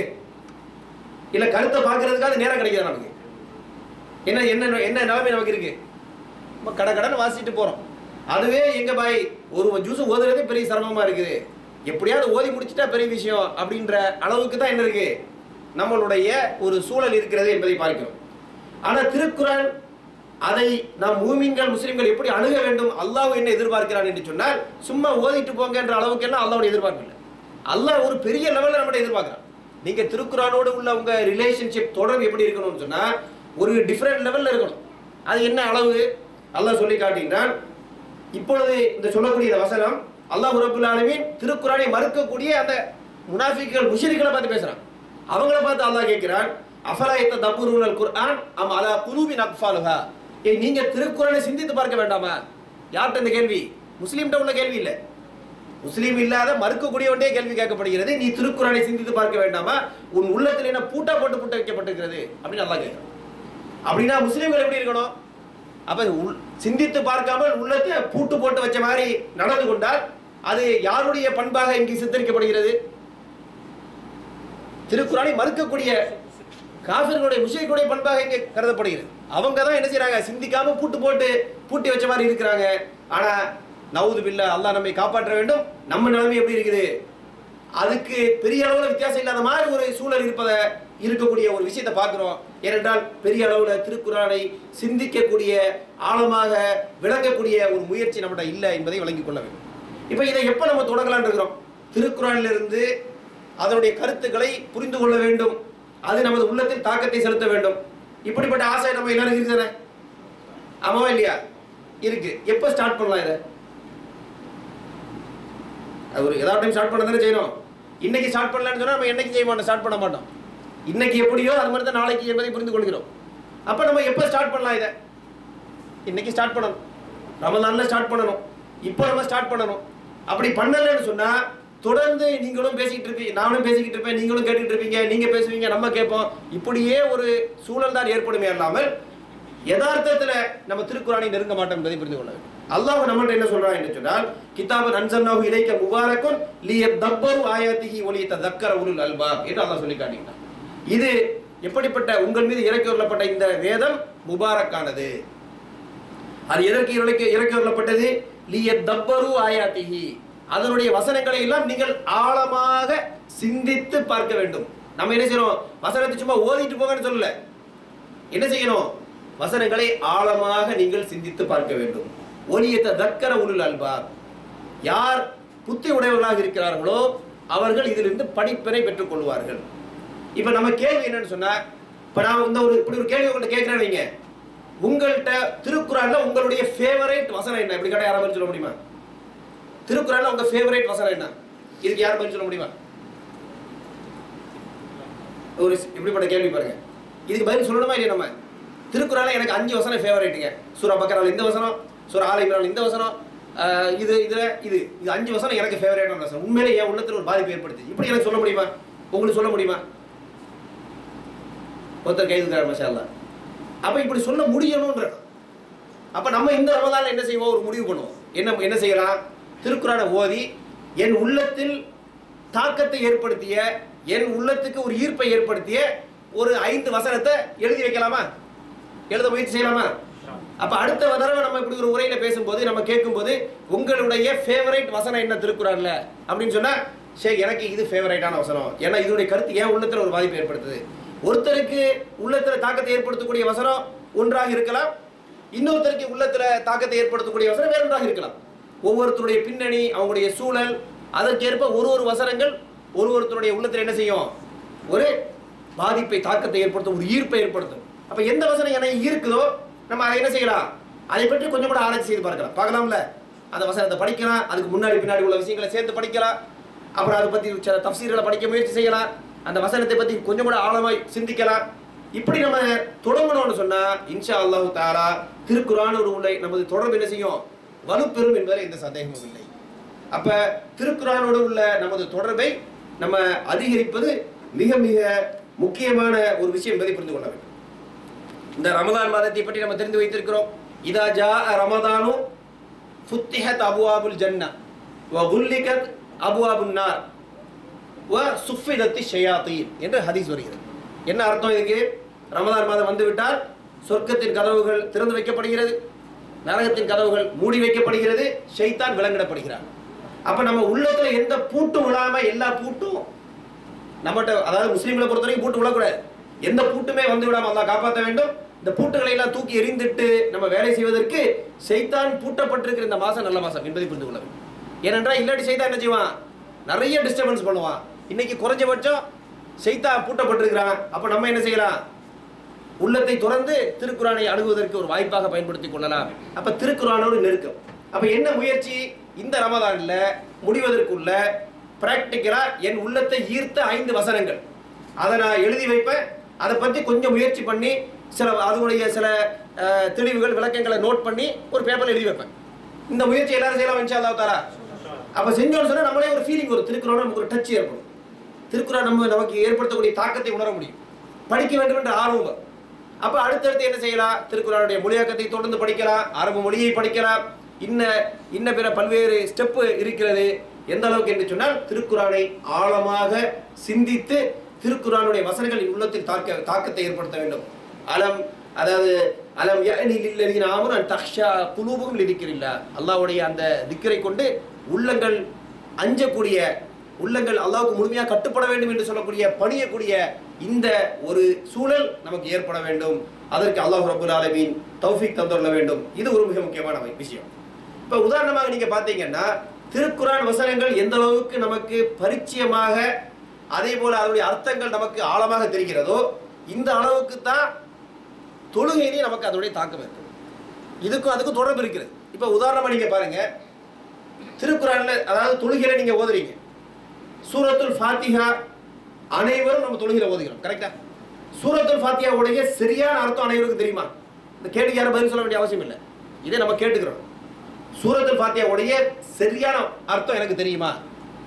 இல்ல கருத்தை பார்க்கறதுக்காக நேரம் கிடைக்குதா நமக்கு என்ன என்ன என்ன நிலைமை நமக்கு இருக்கு நம்ம கடை கடன் வாசிட்டு போறோம் அதுவே எங்க பாய் ஒரு ஜூஸ் ஓதுறதே பெரிய சிரமமா இருக்குது எப்படியாவது ஓதி முடிச்சிட்டா பெரிய விஷயம் அப்படின்ற அளவுக்கு தான் என்ன இருக்கு நம்மளுடைய ஒரு சூழல் இருக்கிறது என்பதை பார்க்கிறோம் ஆனா திருக்குறான் அதை நாம் மூமின்கள் முஸ்லிம்கள் எப்படி அணுக வேண்டும் அல்லாஹ் என்ன எதிர்பார்க்கிறான் என்று சொன்னால் சும்மா ஓதிட்டு போங்கன்ற அளவுக்கு எல்லாம் அல்லாவுடைய எதிர்பார்ப்பு இல்லை அல்லாஹ் ஒரு பெரிய லெவலில் நம்மளை எதிர்பார்க்கிறான் நீங்க திருக்குறானோடு உள்ள உங்க ரிலேஷன்ஷிப் தொடர்பு எப்படி இருக்கணும்னு சொன்னா ஒரு டிஃப்ரெண்ட் லெவல்ல இருக்கணும் அது என்ன அளவு அல்லாஹ் சொல்லி காட்டுகின்றான் இப்பொழுது இந்த சொல்லக்கூடிய இந்த வசனம் அல்லாஹ் ரபுல் ஆலமீன் திருக்குறானை மறுக்கக்கூடிய அந்த முனாஃபிக்குகள் முஷரிக்களை பார்த்து பேசுறான் அவங்கள பார்த்து அல்லாஹ் கேட்கிறான் அஃபலா எத்த தப்புருனல் குர்ஆன் அம் அலா குலூபின் அக்ஃபாலுஹா ஏய் நீங்க திருக்குறானை சிந்தித்து பார்க்க வேண்டாமா யார்கிட்ட இந்த கேள்வி முஸ்லீம்கிட்ட உள்ள கேள்வி இல்லை முஸ்லீம் இல்லாத மறுக்கக்கூடியவன்டே கேள்வி கேட்கப்படுகிறது நீ திருக்குறானை சிந்தித்து பார்க்க வேண்டாமா உன் உள்ளத்தில் என்ன பூட்டா போட்டு பூட்ட வைக்கப்பட்டிருக்கிறது அப்படின்னு அல்லாஹ் கேட்கிறான் அப்படின்னா முஸ்லீம்கள் எப்படி இருக்கணும் அப்ப உள்- சிந்தித்து பார்க்காமல் உள்ளத்தை பூட்டு போட்டு வச்ச மாதிரி நடந்து கொண்டால் அது யாருடைய பண்பாக இங்கு சித்தரிக்கப்படுகிறது திருக்குறானை மறுக்கக்கூடிய காஃபிர்களுடைய முஷரிக்குடைய பண்பாக இங்கே கருதப்படுகிறது அவங்க தான் என்ன செய்றாங்க சிந்திக்காம பூட்டு போட்டு பூட்டி வச்ச மாதிரி இருக்கிறாங்க ஆனா நவுது பில்லா அல்லாஹ் நம்மை காப்பாற்ற வேண்டும் நம்ம நிலைமை எப்படி இருக்குது அதுக்கு பெரிய அளவுல வித்தியாசம் இல்லாத மாதிரி ஒரு சூழல் இருப்பதை இருக்கக்கூடிய ஒரு விஷயத்தை பார்க்கிறோம் ஏனென்றால் பெரிய அளவுல திருக்குறானை சிந்திக்கக்கூடிய ஆழமாக விளங்கக்கூடிய ஒரு முயற்சி நம்மகிட்ட இல்லை என்பதை விளங்கிக் கொள்ள வேண்டும் இப்போ இதை எப்போ நம்ம தொடங்கலாம்னு இருக்கிறோம் திருக்குறானிலிருந்து அதனுடைய கருத்துக்களை புரிந்து கொள்ள வேண்டும் அது நமது உள்ளத்தில் தாக்கத்தை செலுத்த வேண்டும் இப்படிப்பட்ட ஆசை நம்ம எல்லாரும் இருக்குதானே ஆமாவா இல்லையா இருக்கு எப்போ ஸ்டார்ட் பண்ணலாம் இதை அது ஒரு ஏதாவது டைம் ஸ்டார்ட் பண்ண தானே செய்யணும் இன்னைக்கு ஸ்டார்ட் பண்ணலாம்னு சொன்னா நம்ம என்னைக்கு செய்ய மாட்டோம் ஸ்டார்ட் பண்ண மாட்டோம் இன்னைக்கு எப்படியோ அது மாதிரி தான் நாளைக்கு என்பதை புரிந்து கொள்கிறோம் அப்போ நம்ம எப்போ ஸ்டார்ட் பண்ணலாம் இதை இன்னைக்கு ஸ்டார்ட் பண்ணணும் ரமலான்ல ஸ்டார்ட் பண்ணணும் இப்போ நம்ம ஸ்டார்ட் பண்ணணும் அப்படி பண்ணலைன்னு சொன்னா தொடர்ந்து நீங்களும் பேசிக்கிட்டு இருப்பீங்க நானும் பேசிக்கிட்டு இருப்பேன் நீங்களும் கேட்டுக்கிட்டு இருப்பீங்க நீங்க பேசுவீங்க நம்ம கேட்போம் இப்படியே ஒரு சூழல் தான் ஏற்படுமே அல்லாமல் யதார்த்தத்துல நம்ம திருக்குறானை நெருங்க மாட்டோம் என்பதை புரிந்து கொள்ள வேண்டும் அல்லாஹ் நம்மள்ட்ட என்ன சொல்றான் என்று சொன்னால் கிதாபு அன்சன்னாஹு இலைக்க முபாரக்குன் லியதப்பரு ஆயாத்திஹி ஒலியத்த தக்கர உருள் அல்பாப் என்று அல்லாஹ் சொல்லி காட்டுகிறான் இது எப்படிப்பட்ட உங்கள் மீது இறக்கி வரப்பட்ட இந்த வேதம் முபாரக்கானது அது எதற்கு இறக்கி இறக்கி வரப்பட்டது லியதப்பரு ஆயாத்திஹி அதனுடைய வசனங்களை எல்லாம் நீங்கள் ஆழமாக சிந்தித்து பார்க்க வேண்டும் நம்ம என்ன செய்யணும் வசனத்தை சும்மா ஓதிட்டு போங்கன்னு சொல்லல என்ன செய்யணும் வசனங்களை ஆழமாக நீங்கள் சிந்தித்து பார்க்க வேண்டும் ஒலியத்த தக்கர உருள் அல்பார் யார் புத்தி உடையவர்களாக இருக்கிறார்களோ அவர்கள் இதிலிருந்து படிப்பினை பெற்றுக் கொள்வார்கள் இப்ப நம்ம கேள்வி என்னன்னு சொன்னா இப்ப நான் இந்த ஒரு இப்படி ஒரு கேள்வி உங்கள்ட்ட கேட்கிறேன் வைங்க உங்கள்கிட்ட திருக்குறள்ல உங்களுடைய ஃபேவரேட் வசனம் என்ன இப்படி கேட்டா யாரும் பதில் சொல்ல முடியுமா திருக்குறள்ல உங்க ஃபேவரேட் வசனம் என்ன இதுக்கு யாரும் பதில் சொல்ல முடியுமா ஒரு சி- இப்படிப்பட்ட கேள்வி பாருங்க இதுக்கு பதில் சொல்லணுமா இல்லையா நம்ம திருக்குறள்ல எனக்கு அஞ்சு வசனம் ஃபேவரேட்டுங்க சூரா பக்கரால் இந்த வசனம் சூரா ஆலை இம்ரான் இந்த வசனம் ஆஹ் இது இதுல இது இது அஞ்சு வசனம் எனக்கு ஃபேவரேட்டான வசனம் உண்மையிலே என் உள்ளத்துல ஒரு பாதிப்பு ஏற்படுத்து இப்படி எனக்கு சொல்ல முடியுமா உங்களுக்கு சொல்ல முடியுமா ஒருத்தர் கைது தர மஷா அல்லாஹ். அப்ப இப்படி சொல்ல முடியணும்ன்ற அப்ப நம்ம இந்த ரமதான்ல என்ன செய்வோம் ஒரு முடிவு பண்ணுவோம் என்ன என்ன செய்யலாம் திருக்குறானை ஓதி என் உள்ளத்தில் தாக்கத்தை ஏற்படுத்திய என் உள்ளத்துக்கு ஒரு ஈர்ப்பை ஏற்படுத்திய ஒரு ஐந்து வசனத்தை எழுதி வைக்கலாமா எழுத முயற்சி செய்யலாமா அப்ப அடுத்த தடவை நம்ம இப்படி ஒரு உரையில பேசும்போது நம்ம கேட்கும்போது உங்களுடைய ஃபேவரைட் வசனம் என்ன திருக்குறான்ல அப்படின்னு சொன்னா சரி எனக்கு இது ஃபேவரைட்டான வசனம் ஏன்னா இதனுடைய கருத்து ஏன் உள்ளத்துல ஒரு பாதிப்பு ஏற்படுத்துது ஒருத்தருக்கு உள்ளத்துல தாக்கத்தை ஏற்படுத்தக்கூடிய வசனம் ஒன்றாக இருக்கலாம் இன்னொருத்தருக்கு உள்ளத்துல தாக்கத்தை ஏற்படுத்தக்கூடிய வசனம் வேறொன்றாக இருக்கலாம் ஒவ்வொருத்தருடைய பின்னணி அவங்களுடைய சூழல் அதற்கேற்ப ஒரு ஒரு வசனங்கள் ஒரு ஒருத்தருடைய உள்ளத்துல என்ன செய்யும் ஒரு பாதிப்பை தாக்கத்தை ஏற்படுத்தும் ஒரு ஈர்ப்பை ஏற்படுத்தும் அப்ப எந்த வசனம் என்னை ஈர்க்குதோ நம்ம அதை என்ன செய்யலாம் அதை பற்றி கொஞ்சம் கூட ஆராய்ச்சி செய்து பார்க்கலாம் பார்க்கலாம்ல அந்த வசனத்தை படிக்கலாம் அதுக்கு முன்னாடி பின்னாடி உள்ள விஷயங்களை சேர்த்து படிக்கலாம் அப்புறம் அதை பத்தி சில தஃசீர்களை படிக்க முயற்சி செய்யலாம் அந்த வசனத்தை பத்தி கொஞ்சம் கூட ஆழமாய் சிந்திக்கலாம் இப்படி நம்ம தொடங்கணும்னு சொன்னா இன்ஷா அல்லாஹு தாலா திருக்குறானோடு உள்ள நமது தொடர்பு என்ன செய்யும் வலுப்பெறும் என்பதில் எந்த சந்தேகமும் இல்லை அப்ப திருக்குறானோடு உள்ள நமது தொடர்பை நம்ம அதிகரிப்பது மிக மிக முக்கியமான ஒரு விஷயம் என்பதை புரிந்து கொள்ள வேண்டும் இந்த ரமதான் மாதத்தை பற்றி நம்ம தெரிந்து வைத்திருக்கிறோம் இதா ஜா ரமதானு ஃபுத்திஹத் அபுவாபுல் ஜன்னா வ குல்லிகத் அபுவாபுன் நார் வ சுஃபிதத்தி ஷயாத்தீன் என்று ஹதீஸ் வருகிறது என்ன அர்த்தம் இதுக்கு ரமதான் மாதம் வந்துவிட்டால் சொர்க்கத்தின் கதவுகள் திறந்து வைக்கப்படுகிறது நரகத்தின் கதவுகள் மூடி வைக்கப்படுகிறது ஷைத்தான் விலங்கிடப்படுகிறான் அப்ப நம்ம உள்ளத்துல எந்த பூட்டும் விழாம எல்லா பூட்டும் நம்மகிட்ட அதாவது முஸ்லீம்களை பொறுத்த வரைக்கும் பூட்டு விழக்கூடாது எந்த பூட்டுமே வந்து விடாம அல்லாஹ் காப்பாற்ற வேண்டும் இந்த பூட்டுகளை எல்லாம் தூக்கி எறிந்துட்டு நம்ம வேலை செய்வதற்கு செய்தான் பூட்டப்பட்டிருக்கிற இந்த மாசம் நல்ல மாசம் என்பதை புரிந்து கொள்ள வேண்டும் ஏனென்றால் இல்லாட்டி செய்தான் என்ன செய்வான் நிறைய டிஸ்டர்பன்ஸ் பண்ணுவான் இன்னைக்கு குறைஞ்சபட்சம் செய்தான் பூட்டப்பட்டிருக்கிறான் அப்ப நம்ம என்ன செய்யலாம் உள்ளத்தை துறந்து திருக்குறானை அணுகுவதற்கு ஒரு வாய்ப்பாக பயன்படுத்திக் கொள்ளலாம் அப்ப திருக்குறானோடு நெருக்கம் அப்ப என்ன முயற்சி இந்த ரமதான்ல முடிவதற்குள்ள பிராக்டிக்கலா என் உள்ளத்தை ஈர்த்த ஐந்து வசனங்கள் அதை நான் எழுதி வைப்பேன் அதை பத்தி கொஞ்சம் முயற்சி பண்ணி சில அதனுடைய சில அஹ், தெளிவுகள் விளக்கங்களை நோட் பண்ணி ஒரு பேப்பர்ல எழுதி வைப்பேன் இந்த முயற்சி எல்லாரும் செய்யலாம் இன்ஷா அல்லாஹ் தாரா அப்ப செஞ்சோம்னு சொன்னா நம்மளே ஒரு ஃபீலிங் வரும் திருக்குறளோட நமக்கு ஒரு டச் ஏற்படும் திருக்குறள் நம்ம நமக்கு ஏற்படுத்தக்கூடிய தாக்கத்தை உணர முடியும் படிக்க வேண்டும் என்ற ஆர்வம் வரும். அப்ப அடுத்தடுத்து என்ன செய்யலாம் திருக்குறளுடைய மொழியாக்கத்தை தொடர்ந்து படிக்கலாம் அரபு மொழியை படிக்கலாம் இன்ன இன்ன பிற பல்வேறு ஸ்டெப் இருக்கிறது எந்த அளவுக்கு என்று சொன்னால் திருக்குறானை ஆழமாக சிந்தித்து திருக்குறானுடைய வசனங்கள் என் உள்ளத்தில் தாக்க தாக்கத்தை ஏற்படுத்த வேண்டும் அலம் அதாவது அலம் யஅனி லில்லதீன ஆமனு அன் தக்ஷா குலூபுகும் லிதிக்ரில்லா அல்லாஹ்வுடைய அந்த திக்கரை கொண்டு உள்ளங்கள் அஞ்சக்கூடிய உள்ளங்கள் அல்லாஹ்வுக்கு முழுமையாக கட்டுப்பட வேண்டும் என்று சொல்லக்கூடிய பணியக்கூடிய இந்த ஒரு சூழல் நமக்கு ஏற்பட வேண்டும் அதற்கு அல்லாஹ் ரபுல் ஆலமீன் தௌஃபீக் தந்துள்ள வேண்டும் இது ஒரு மிக முக்கியமான வி- விஷயம் இப்ப உதாரணமாக நீங்க பாத்தீங்கன்னா திருக்குரான் வசனங்கள் எந்த அளவுக்கு நமக்கு பரிச்சயமாக அதே போல அதனுடைய அர்த்தங்கள் நமக்கு ஆழமாக தெரிகிறதோ இந்த அளவுக்கு தான் தொழுகையிலேயே நமக்கு அதனுடைய தாக்கம் இருக்கு இதுக்கும் அதுக்கும் தொடர்பு இருக்கிறது இப்ப உதாரணமா நீங்க பாருங்க திருக்குறான்ல அதாவது தொழுகையில நீங்க ஓதுறீங்க சூரத்துல் ஃபாத்திஹா அனைவரும் நம்ம தொழுகையில ஓதுகிறோம் கரெக்டா சூரத்துல் ஃபாத்திஹாவுடைய சரியான அர்த்தம் அனைவருக்கும் தெரியுமா இந்த கேள்விக்கு யாரும் பதில் சொல்ல வேண்டிய அவசியம் இல்லை இதை நம்ம கேட்டுக்கிறோம் சூரத்துல் ஃபாத்திஹாவுடைய சரியான அர்த்தம் எனக்கு தெரியுமா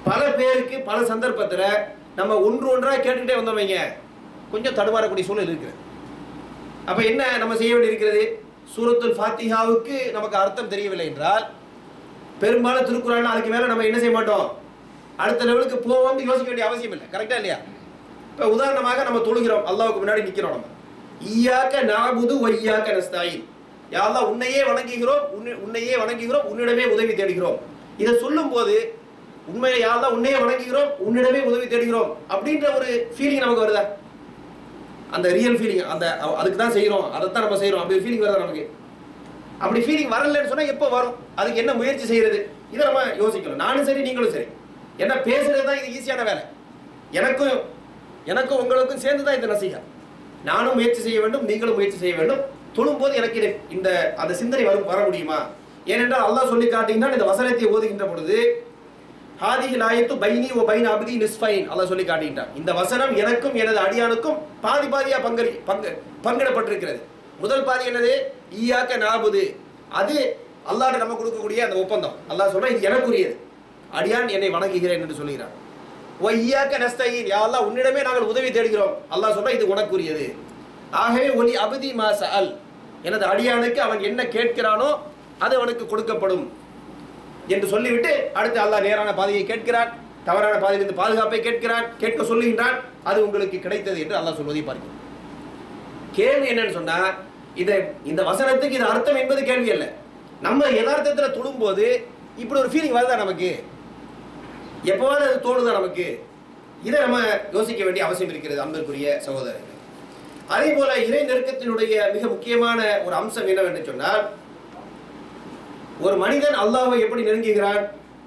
பல பேருக்கு பல சந்தர்ப்பத்துல நம்ம ஒன்று ஒன்றா கேட்டுக்கிட்டே வந்தோம் வைங்க கொஞ்சம் தடுமாறக்கூடிய சூழல் இருக்குது அப்ப என்ன நம்ம செய்ய வேண்டியிருக்கிறது சூரத்துல் ஃபாத்திஹாவுக்கு நமக்கு அர்த்தம் தெரியவில்லை என்றால் பெரும்பாலும் திருக்குறள் அதுக்கு மேல நம்ம என்ன செய்ய மாட்டோம் அடுத்த லெவலுக்கு போவோம்னு யோசிக்க வேண்டிய அவசியம் இல்லை கரெக்டா இல்லையா இப்ப உதாரணமாக நம்ம தொழுகிறோம் அல்லாஹ்வுக்கு முன்னாடி நிக்கிறோம் நம்ம ஈயாக்க நாபுது வையாக்க நஸ்தாயின் யாரெல்லாம் உன்னையே வணங்குகிறோம் உன்னை- உன்னையே வணங்குகிறோம் உன்னிடமே உதவி தேடுகிறோம் இதை சொல்லும் போது உண்மையை யாரெல்லாம் உன்னையே வணங்குகிறோம் உன்னிடமே உதவி தேடுகிறோம் அப்படின்ற ஒரு ஃபீலிங் நமக்கு வருதா அந்த ரியல் ஃபீலிங் அந்த அ- அதுக்கு தான் செய்கிறோம் அதைத்தான் நம்ம செய்கிறோம் அப்படி ஃபீலிங் வருதா நமக்கு அப்படி ஃபீலிங் வரலன்னு சொன்னா எப்போ வரும் அதுக்கு என்ன முயற்சி செய்யறது இதை நம்ம யோசிக்கணும் நானும் சரி நீங்களும் சரி ஏன்னா பேசுறது தான் இது ஈஸியான வேலை எனக்கும் எனக்கும் உங்களுக்கும் சேர்ந்து தான் இந்த நசிகா நானும் முயற்சி செய்ய வேண்டும் நீங்களும் முயற்சி செய்ய வேண்டும் தொழும்போது எனக்கு இது- இந்த அந்த சிந்தனை வரும் வர முடியுமா ஏனென்றால் அல்லாஹ் சொல்லி காட்டினான் இந்த வசனத்தை ஓதுகின்ற பொழுது ஹாதிஹி லாயத்து பைனி ஓ பைன் அப்தி நிஸ்ஃபைன் அல்லாஹ் சொல்லி காட்டுகின்றான் இந்த வசனம் எனக்கும் எனது அடியானுக்கும் பாதி பாதியா பங்கரி பங்கு பங்கிடப்பட்டிருக்கிறது முதல் பாதி என்னது ஈயாக்க நாபுது அது அல்லாஹ் நம்ம கொடுக்கக்கூடிய அந்த ஒப்பந்தம் அல்லாஹ் சொல்றான் இது எனக்குரியது அடியான் என்னை வணங்குகிறேன் என்று சொல்கிறான் ஓ ஈயாக்க நஸ்தயின் யா அல்லாஹ் உன்னிடமே நாங்கள் உதவி தேடுகிறோம் அல்லாஹ் சொல்றான் இது உனக்குரியது ஆகவே ஒலி அபதி மாச அல் எனது அடியானுக்கு அவன் என்ன கேட்கிறானோ அது அவனுக்கு கொடுக்கப்படும் என்று சொல்லிவிட்டு அடுத்து அல்லாஹ் நேரான பாதையை கேட்கிறான் தவறான பாதையிலிருந்து பாதுகாப்பை கேட்கிறான் கேட்க சொல்லுகின்றான் அது உங்களுக்கு கிடைத்தது என்று அல்லாஹ் சொல்வதை பார்க்கிறோம் கேள்வி என்னன்னு சொன்னா இதை இந்த வசனத்துக்கு இது அர்த்தம் என்பது கேள்வி அல்ல நம்ம யதார்த்தத்துல தொடும்போது இப்படி ஒரு ஃபீலிங் வருதா நமக்கு எப்போவாது அது தோணுதா நமக்கு இதை நம்ம யோசிக்க வேண்டிய அவசியம் இருக்கிறது அன்பிற்குரிய சகோதரர்கள் அதே போல இறை நெருக்கத்தினுடைய மிக முக்கியமான ஒரு அம்சம் என்னவென்று சொன்னால் ஒரு மனிதன் அல்லாஹ்வை எப்படி நெருங்குகிறான்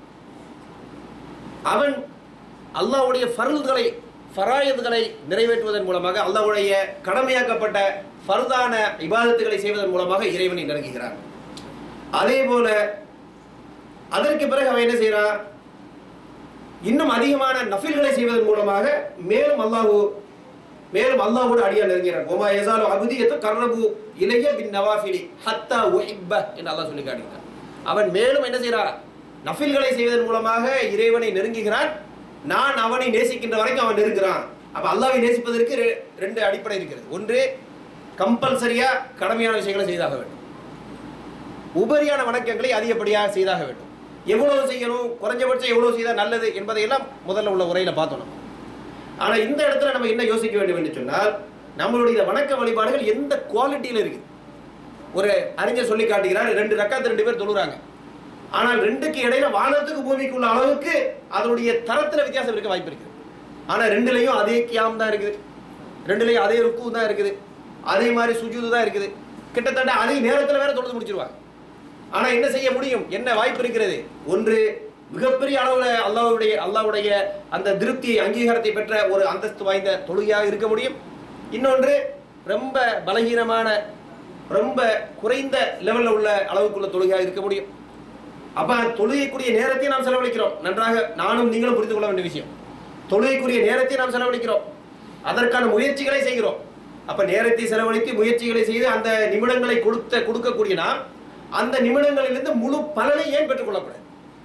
அவன் அல்லாஹ்வுடைய ஃபர்ல்களை ஃபராயதுகளை நிறைவேற்றுவதன் மூலமாக அல்லாஹ்வுடைய கடமையாக்கப்பட்ட ஃபர்தான இபாதத்துகளை செய்வதன் மூலமாக இறைவனை நெருங்குகிறான் அதே போல அதற்கு பிறகு அவன் என்ன செய்கிறான் இன்னும் அதிகமான நஃபில்களை செய்வதன் மூலமாக மேலும் அல்லாஹு மேலும் அல்லாஹ்வோடு அடியான் நெருங்கிறான் ஒமா யசாலு அபுதியத்து கர்ரபு இளைய பின் நவாஃபிலி ஹத்தா உஹிப்ப என்று அல்லாஹ் சொல்லி காட்டுகிறான் அவன் மேலும் என்ன செய்கிறான் நஃபில்களை செய்வதன் மூலமாக இறைவனை நெருங்குகிறான் நான் அவனை நேசிக்கின்ற வரைக்கும் அவன் நெருங்குறான் அப்ப அல்லாஹ்வை நேசிப்பதற்கு ரெ- ரெண்டு அடிப்படை இருக்கிறது ஒன்று கம்பல்சரியா கடமையான விஷயங்களை செய்தாக வேண்டும் உபரியான வணக்கங்களை அதிகப்படியாக செய்தாக வேண்டும் எவ்வளவு செய்யணும் குறைஞ்சபட்சம் எவ்வளவு செய்தால் நல்லது என்பதையெல்லாம் முதல்ல உள்ள உரையில பார்த்தோம் நம்ம ஆனா இந்த இடத்துல நம்ம என்ன யோசிக்க வேண்டும் என்று சொன்னால் நம்மளுடைய இந்த வணக்க வழிபாடுகள் எந்த குவாலிட்டியில இருக்கு ஒரு அறிஞர் சொல்லி காட்டுகிறார் ரெண்டு ரக்காத்து ரெண்டு பேர் தொழுறாங்க ஆனால் ரெண்டுக்கு இடையில வானத்துக்கு பூமிக்கு உள்ள அளவுக்கு அதனுடைய தரத்துல வித்தியாசம் இருக்க வாய்ப்பு இருக்குது ஆனா ரெண்டுலயும் அதே கியாம் தான் இருக்குது ரெண்டுலயும் அதே ருக்கு தான் இருக்குது அதே மாதிரி சுஜூது தான் இருக்குது கிட்டத்தட்ட அதே நேரத்துல வேற தொழுது முடிச்சிருவாங்க ஆனா என்ன செய்ய முடியும் என்ன வாய்ப்பு இருக்கிறது ஒன்று மிகப்பெரிய அளவுல அல்லாஹ்வுடைய அல்லாஹ்வுடைய அந்த திருப்தி அங்கீகாரத்தை பெற்ற ஒரு அந்தஸ்து வாய்ந்த தொழுகையாக இருக்க முடியும் இன்னொன்று ரொம்ப பலகீனமான ரொம்ப குறைந்த லெவல்ல உள்ள அளவுக்குள்ள தொழுகையாக இருக்க முடியும் அப்ப தொழுகைக்குரிய நேரத்தை நாம் செலவழிக்கிறோம் நன்றாக நானும் நீங்களும் புரிந்து கொள்ள வேண்டிய விஷயம் தொழுகைக்குரிய நேரத்தை நாம் செலவழிக்கிறோம் அதற்கான முயற்சிகளை செய்கிறோம் அப்ப நேரத்தை செலவழித்து முயற்சிகளை செய்து அந்த நிமிடங்களை கொடுத்த கொடுக்கக்கூடிய நாம் அந்த நிமிடங்களிலிருந்து முழு பலனை ஏன் பெற்றுக்கொள்ளக்கூடாது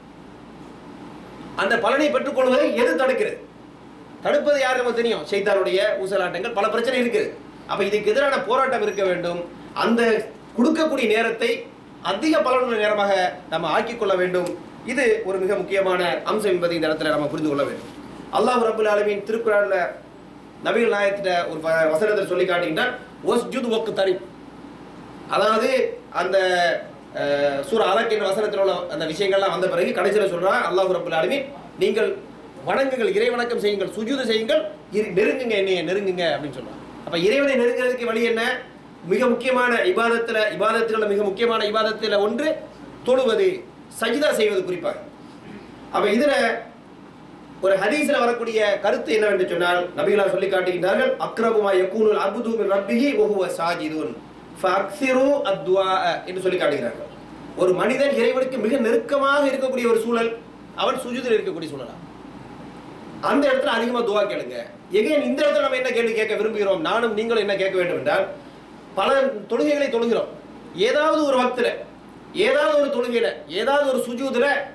அந்த பலனை பெற்றுக்கொள்வதை எது தடுக்கிறது தடுப்பது யார் நமக்கு தெரியும் சைத்தானுடைய ஊசலாட்டங்கள் பல பிரச்சனை இருக்குது அப்ப இதுக்கு எதிரான போராட்டம் இருக்க வேண்டும் அந்த கொடுக்கக்கூடிய நேரத்தை அதிக பலனுள்ள நேரமாக நம்ம ஆக்கிக் கொள்ள வேண்டும் இது ஒரு மிக முக்கியமான அம்சம் என்பதை இந்த இடத்துல நம்ம புரிந்து கொள்ள வேண்டும் அல்லாஹ் ரபுல் ஆலமீன் திருக்குறள்ல நபிகள் நாயத்திட்ட ஒரு வ- வசனத்தை சொல்லி காட்டுகின்றான் ஒஸ்ஜுத் ஒக்கு தரி அதாவது அந்த அஹ், சூர அலக் என்ற வசனத்தில் உள்ள அந்த விஷயங்கள்லாம் வந்த பிறகு கடைசியில் சொல்றான் அல்லாஹ் ரபுல் ஆலமீன் நீங்கள் வணங்குங்கள் இறை வணக்கம் செய்யுங்கள் சுஜூது செய்யுங்கள் இரு- நெருங்குங்க என்னைய நெருங்குங்க அப்படின்னு சொல்றான் அப்ப இறைவனை நெருங்குறதுக்கு வழி என்ன மிக முக்கியமான இபாதத்துல இபாதத்துல மிக முக்கியமான இபாதத்துல ஒன்று தொழுவது சஜிதா செய்வது குறிப்பாக அப்ப இதுல ஒரு ஹதீஸ்ல வரக்கூடிய கருத்து என்னவென்று சொன்னால் நபிகளா சொல்லி காட்டுகின்றார்கள் அக்ரபுமா யகூனுல் அப்து மின் ரப்பிஹி வஹுவ சாஜிதுன் ஃபஅக்ஸிரு அத்வா என்று சொல்லி காட்டுகிறார்கள் ஒரு மனிதன் இறைவனுக்கு மிக நெருக்கமாக இருக்கக்கூடிய ஒரு சூழல் அவன் சுஜூதில் இருக்கக்கூடிய சூழலா அந்த இடத்துல அதிகமா துவா கேளுங்க எகைன் இந்த இடத்துல நம்ம என்ன கேள்வி கேட்க விரும்புகிறோம் நானும் நீங்களும் என்ன கேட்க வேண்டும் என்றால் பல தொழுகைகளை தொழுகிறோம் ஏதாவது ஒரு வக்துல ஏதாவது ஒரு தொழுகையில ஏதாவது ஒரு சுஜூதுல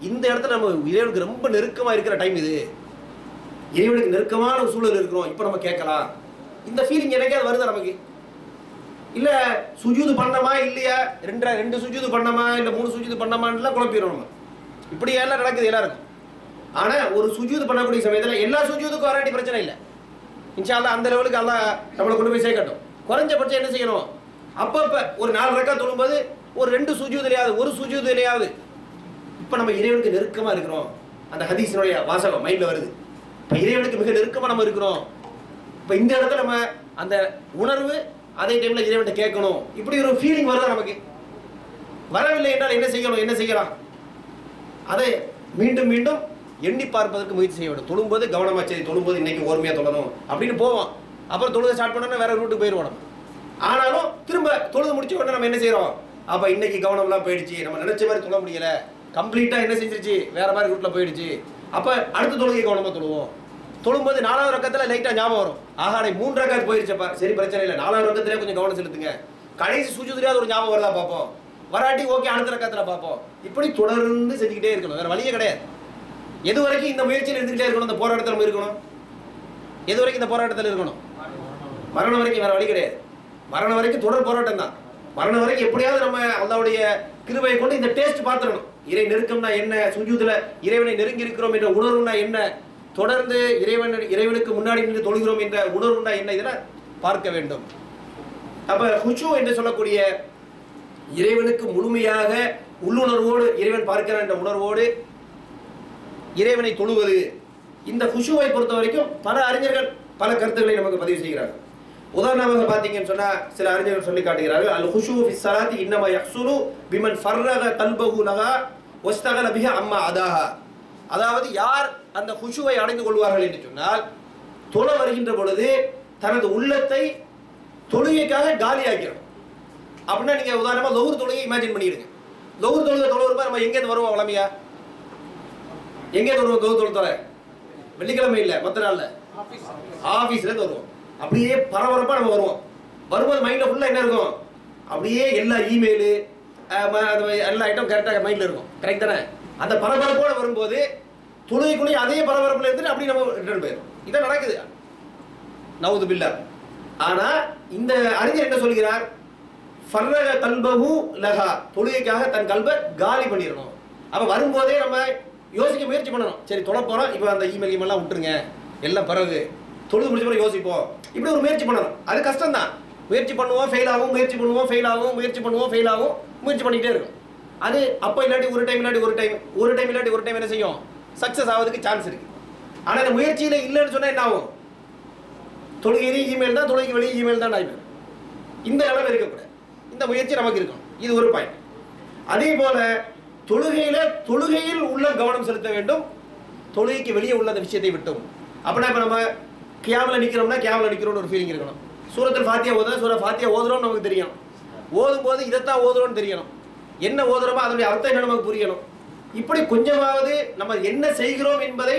இந்த இடத்துல நம்ம இறைவனுக்கு ரொம்ப நெருக்கமா இருக்கிற டைம் இது இறைவனுக்கு நெருக்கமான ஒரு சூழல் இருக்கிறோம் இப்போ நம்ம கேட்கலாம் இந்த ஃபீலிங் எனக்கே வருதா நமக்கு இல்ல சுஜூது பண்ணமா இல்லையா ரெண்டு ரெண்டு சுஜூது பண்ணமா இல்ல மூணு சுஜூது பண்ணமான்லாம் குழப்பிடுறோம் நம்ம இப்படி எல்லாம் நடக்குது எல்லாருக்கும் ஆனா ஒரு சுஜூது பண்ணக்கூடிய சமயத்துல எல்லா சுஜூதுக்கும் வராட்டி பிரச்சனை இல்லை இன்ஷா அல்லாஹ் அந்த லெவலுக்கு அல்லாஹ் நம்மளை கொண்டு போய் சேர்க்கட்டும் குறைஞ்சபட்சம் என்ன செய்யணும் அப்பப்ப ஒரு நாலு ரக்கா தொழும்போது ஒரு ரெண்டு சுஜூதுலையாவது ஒரு சுஜூதுலையாவது இப்ப நம்ம இறைவனுக்கு நெருக்கமா இருக்கிறோம் அந்த ஹதீஸினுடைய வாசகம் மைண்ட்ல வருது இப்ப இறைவனுக்கு மிக நெருக்கமா நம்ம இருக்கிறோம் இப்ப இந்த இடத்துல நம்ம அந்த உணர்வு அதே டைம்ல இறைவன்ட்ட கேட்கணும் இப்படி ஒரு ஃபீலிங் வருதா நமக்கு வரவில்லை என்றால் என்ன செய்யணும் என்ன செய்யலாம் அதை மீண்டும் மீண்டும் எண்ணி பார்ப்பதற்கு முயற்சி செய்ய வேண்டும் தொழும்போது கவனமா சரி தொழும்போது இன்னைக்கு ஓர்மையா தொழணும் அப்படின்னு போவோம் அப்புறம் தொழுகை ஸ்டார்ட் பண்ணோன்னா வேற ரூட்டுக்கு போயிடுவோம் நம்ம ஆனாலும் திரும்ப தொழுது முடிச்ச உடனே நம்ம என்ன செய்றோம் அப்ப இன்னைக்கு கவனம்லாம் போயிடுச்சு நம்ம நினைச்ச மாதிரி தொழ முடியல கம்ப்ளீட்டா என்ன செஞ்சிருச்சு வேற மாதிரி ரூட்ல போயிடுச்சு அப்ப அடுத்த தொழுகை கவனமா தொழுவோம் தொழும்போது நாலாவது ரக்கத்துல லைட்டா ஞாபகம் வரும் ஆஹா நீ மூன்று ரக்காத்து போயிருச்சப்பா சரி பிரச்சனை இல்லை நாலாவது ரக்கத்திலே கொஞ்சம் கவனம் செலுத்துங்க கடைசி சுஜுதிரியாவது ஒரு ஞாபகம் வருதா பார்ப்போம் வராட்டி ஓகே அடுத்த ரக்கத்துல பார்ப்போம் இப்படி தொடர்ந்து செஞ்சுக்கிட்டே இருக்கணும் வேற வழியே கிடையாது எது வரைக்கும் இந்த முயற்சியில் இருந்துகிட்டே இருக்கணும் இந்த போராட்டத்தில் நம்ம இருக்கணும் எது வரைக்கும் இந்த போராட்டத்தில் இருக்கணும் மரணம் வரைக்கும் வேற வழி கிடையாது மரணம் வரைக்கும் தொடர் போராட்டம் தான் மரணம் வரைக்கும் எப்படியாவது நம்ம அல்லாவுடைய கிருபையை கொண்டு இந்த டேஸ்ட் பார்த்துடணும் இறை நெருக்கம்னா என்ன சுஜூதுல இறைவனை நெருங்கி இருக்கிறோம் என்ற உணர்வுனா என்ன தொடர்ந்து இறைவன் இறைவனுக்கு முன்னாடி நின்று தொழுகிறோம் என்ற உணர்வுனா என்ன இதெல்லாம் பார்க்க வேண்டும் அப்ப ஹுஷு என்று சொல்லக்கூடிய இறைவனுக்கு முழுமையாக உள்ளுணர்வோடு இறைவன் பார்க்கிறான் என்ற உணர்வோடு இறைவனை தொழுவது இந்த குஷுவை பொறுத்த வரைக்கும் பல அறிஞர்கள் பல கருத்துக்களை நமக்கு பதிவு செய்கிறார்கள் உதாரணமாக பார்த்தீங்கன்னு சொன்னா சில அறிஞர்கள் சொல்லி காட்டுகிறார்கள் அல் ஹுஷு ஃபி ஸலாத்தி இன்னமா யஹ்சுலு பிமன் ஃபர்ரக கல்பஹு லஹா வஸ்தகல பிஹ அம்மா அதாஹா அதாவது யார் அந்த ஹுஷுவை அடைந்து கொள்வார்கள் என்று சொன்னால் தொழ வருகின்ற பொழுது தனது உள்ளத்தை தொழுகைக்காக காலியாக்கிறோம் அப்படின்னா நீங்க உதாரணமா லோகர் தொழுகை இமேஜின் பண்ணிடுங்க லோகர் தொழுகை தொழுவா நம்ம எங்கேருந்து வருவோம் வளமையா எங்கே வருவோம் லோகர் தொழுத்தொலை வெள்ளிக்கிழமை இல்லை மற்ற நாள்ல ஆபீஸ்ல இருந்து வருவோம் அப்படியே பரபரப்பா நம்ம வருவோம் வரும்போது மைண்ட்ல ஃபுல்லா என்ன இருக்கும் அப்படியே எல்லா இமெயிலு எல்லா ஐட்டம் கரெக்டாக மைண்ட்ல இருக்கும் கரெக்ட் தானே அந்த பரபரப்போட வரும்போது தொழுகைக்குள்ளேயே அதே பரபரப்புல இருந்துட்டு அப்படி நம்ம ரிட்டர்ன் போயிடும் இதான் நடக்குது நவுது பில்லா ஆனா இந்த அறிஞர் என்ன சொல்கிறார் ஃபர்ரக கல்பஹு லஹா தொழுகைக்காக தன் கல்பை காலி பண்ணிடணும் அப்ப வரும்போதே நம்ம யோசிக்க முயற்சி பண்ணணும் சரி தொலை போறோம் இப்போ அந்த இமெயில் இமெல்லாம் விட்டுருங்க எல்லாம் பிறகு தொழுது முடிச்ச பிறகு யோசிப்போம் இப்படி ஒரு முயற்சி பண்ணணும் அது கஷ்டம் தான் முயற்சி பண்ணுவோம் ஃபெயில் ஆகும் முயற்சி பண்ணுவோம் ஃபெயில் ஆகும் முயற்சி பண்ணுவோம் ஃபெயில் ஆகும் முயற்சி பண்ணிக்கிட்டே இருக்கும் அது அப்போ இல்லாட்டி ஒரு டைம் இல்லாட்டி ஒரு டைம் ஒரு டைம் இல்லாட்டி ஒரு டைம் என்ன செய்யும் சக்ஸஸ் ஆகிறதுக்கு சான்ஸ் இருக்கு ஆனா இந்த முயற்சியில இல்லைன்னு சொன்னா என்ன ஆகும் தொழுகையிலே இமெயில் தான் தொழுகை வெளியே இமெயில் தான் ஆயிடும் இந்த அளவு இருக்கக்கூடாது இந்த முயற்சி நமக்கு இருக்கும் இது ஒரு பாயிண்ட் அதே போல தொழுகையில தொழுகையில் உள்ள கவனம் செலுத்த வேண்டும் தொழுகைக்கு வெளியே உள்ள அந்த விஷயத்தை விட்டும் அப்படின்னா இப்ப நம்ம கியாமல நிக்கிறோம்னா கியாமல நிக்கிறோம்னு ஒரு ஃபீலிங் இருக்கணும் சூரத்தில் ஃபாத்தியா ஓதுனா சூர ஃபாத்தியா ஓதுறோம்னு நமக்கு தெரியணும் ஓதும் போது இதைத்தான் ஓதுறோம்னு தெரியணும் என்ன ஓதுறோமோ அதனுடைய அர்த்தம் என்ன நமக்கு புரியணும் இப்படி கொஞ்சமாவது நம்ம என்ன செய்கிறோம் என்பதை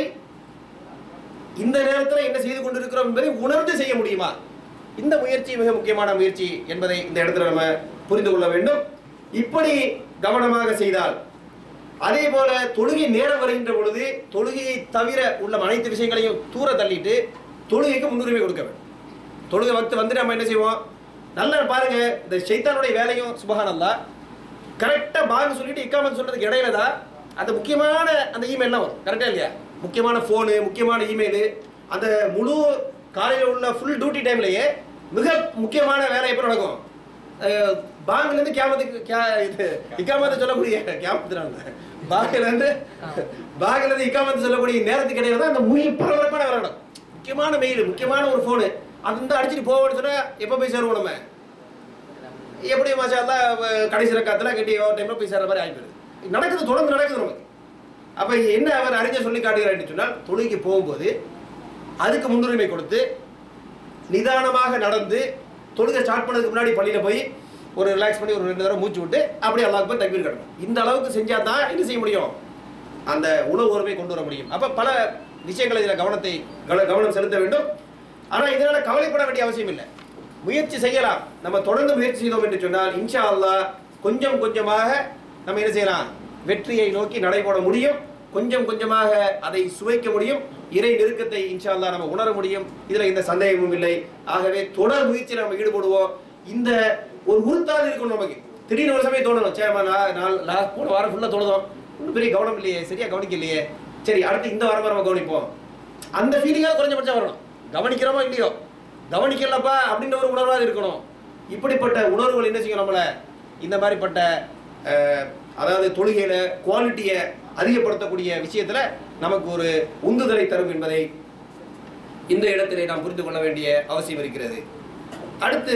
இந்த நேரத்தில் என்ன செய்து கொண்டிருக்கிறோம் என்பதை உணர்ந்து செய்ய முடியுமா இந்த முயற்சி மிக முக்கியமான முயற்சி என்பதை இந்த இடத்துல நம்ம புரிந்து கொள்ள வேண்டும் இப்படி கவனமாக செய்தால் அதே போல தொழுகை நேரம் வருகின்ற பொழுது தொழுகையை தவிர உள்ள அனைத்து விஷயங்களையும் தூர தள்ளிட்டு தொழுகைக்கு முன்னுரிமை கொடுக்க வேண்டும் தொழுகை வக்து வந்து நம்ம என்ன செய்வோம் நல்லா பாருங்க இந்த சைத்தானுடைய வேலையும் சுபஹானல்லா கரெக்டாக பாங்க சொல்லிட்டு இக்காமத்து சொல்றதுக்கு இடையில தான் அந்த முக்கியமான அந்த இமெயில்லாம் வரும் கரெக்டா இல்லையா முக்கியமான ஃபோனு முக்கியமான இமெயிலு அந்த முழு காலையில் உள்ள ஃபுல் டியூட்டி டைம்லயே மிக முக்கியமான வேலை எப்போ நடக்கும் அஹ், பாங்க்லேருந்து கேமத்துக்கு கே இது இக்காமத்தை சொல்லக்கூடிய கேமத்துறாங்க பாங்கிலேருந்து பாங்கிலேருந்து இக்காமத்து சொல்லக்கூடிய நேரத்துக்கு இடையில தான் அந்த முழு பரபரப்பான வேலை நடக்கும் முக்கியமான மெயில் முக்கியமான ஒரு ஃபோனு அது வந்து அடிச்சுட்டு போவோம்னு சொன்னால் எப்போ போய் சேருவோம் நம்ம எப்படி மாஷா அல்லா கடைசி ரக்காத்துல கட்டி ஒரு டைம்ல போய் சேர்ற மாதிரி ஆகிடுது நடக்குது தொடர்ந்து நடக்குது நமக்கு அப்ப என்ன அவர் அறிஞர் சொல்லி காட்டுகிறார் சொன்னால் தொழுகைக்கு போகும்போது அதுக்கு முன்னுரிமை கொடுத்து நிதானமாக நடந்து தொழுகை ஸ்டார்ட் பண்ணதுக்கு முன்னாடி பள்ளியில போய் ஒரு ரிலாக்ஸ் பண்ணி ஒரு ரெண்டு தடவை மூச்சு விட்டு அப்படியே அல்லாஹ் போய் தக்பீர் கட்டணும் இந்த அளவுக்கு செஞ்சா தான் என்ன செய்ய முடியும் அந்த உணவு உரிமை கொண்டு வர முடியும் அப்ப பல விஷயங்களை இதில் கவனத்தை கவன- கவனம் செலுத்த வேண்டும் ஆனா இதனால கவலைப்பட வேண்டிய அவசியம் இல்லை முயற்சி செய்யலாம் நம்ம தொடர்ந்து முயற்சி செய்தோம் என்று சொன்னால் இன்ஷா அல்லாஹ் கொஞ்சம் கொஞ்சமாக நம்ம என்ன செய்யலாம் வெற்றியை நோக்கி நடைபோட முடியும் கொஞ்சம் கொஞ்சமாக அதை சுவைக்க முடியும் இறை நெருக்கத்தை இன்ஷா அல்லாஹ் நம்ம உணர முடியும் இதுல எந்த சந்தேகமும் இல்லை ஆகவே தொடர் முயற்சியில் நம்ம ஈடுபடுவோம் இந்த ஒரு உறுத்தாது இருக்கணும் நமக்கு திடீர்னு ஒரு சமயம் தோணணும் சேமா நான் நான் last போன வாரம் ஃபுல்லாக தோணுதோம் ஒன்றும் பெரிய கவனம் இல்லையே சரியா கவனிக்கலையே சரி அடுத்து இந்த வாரம் நம்ம கவனிப்போம் அந்த ஃபீலிங்காக குறைஞ்சபட்சம் வரணும் கவனிக்கிறோமோ இல்லையோ கவனிக்கலப்பா அப்படின்ற ஒரு உணர்வாக இருக்கணும் இப்படிப்பட்ட உணர்வுகள் என்ன செய்யும் நம்மளை இந்த மாதிரிப்பட்ட அஹ், அதாவது தொழுகையில குவாலிட்டியை அதிகப்படுத்தக்கூடிய விஷயத்துல நமக்கு ஒரு உந்துதலை தரும் என்பதை இந்த இடத்திலே நாம் புரிந்து கொள்ள வேண்டிய அவசியம் இருக்கிறது அடுத்து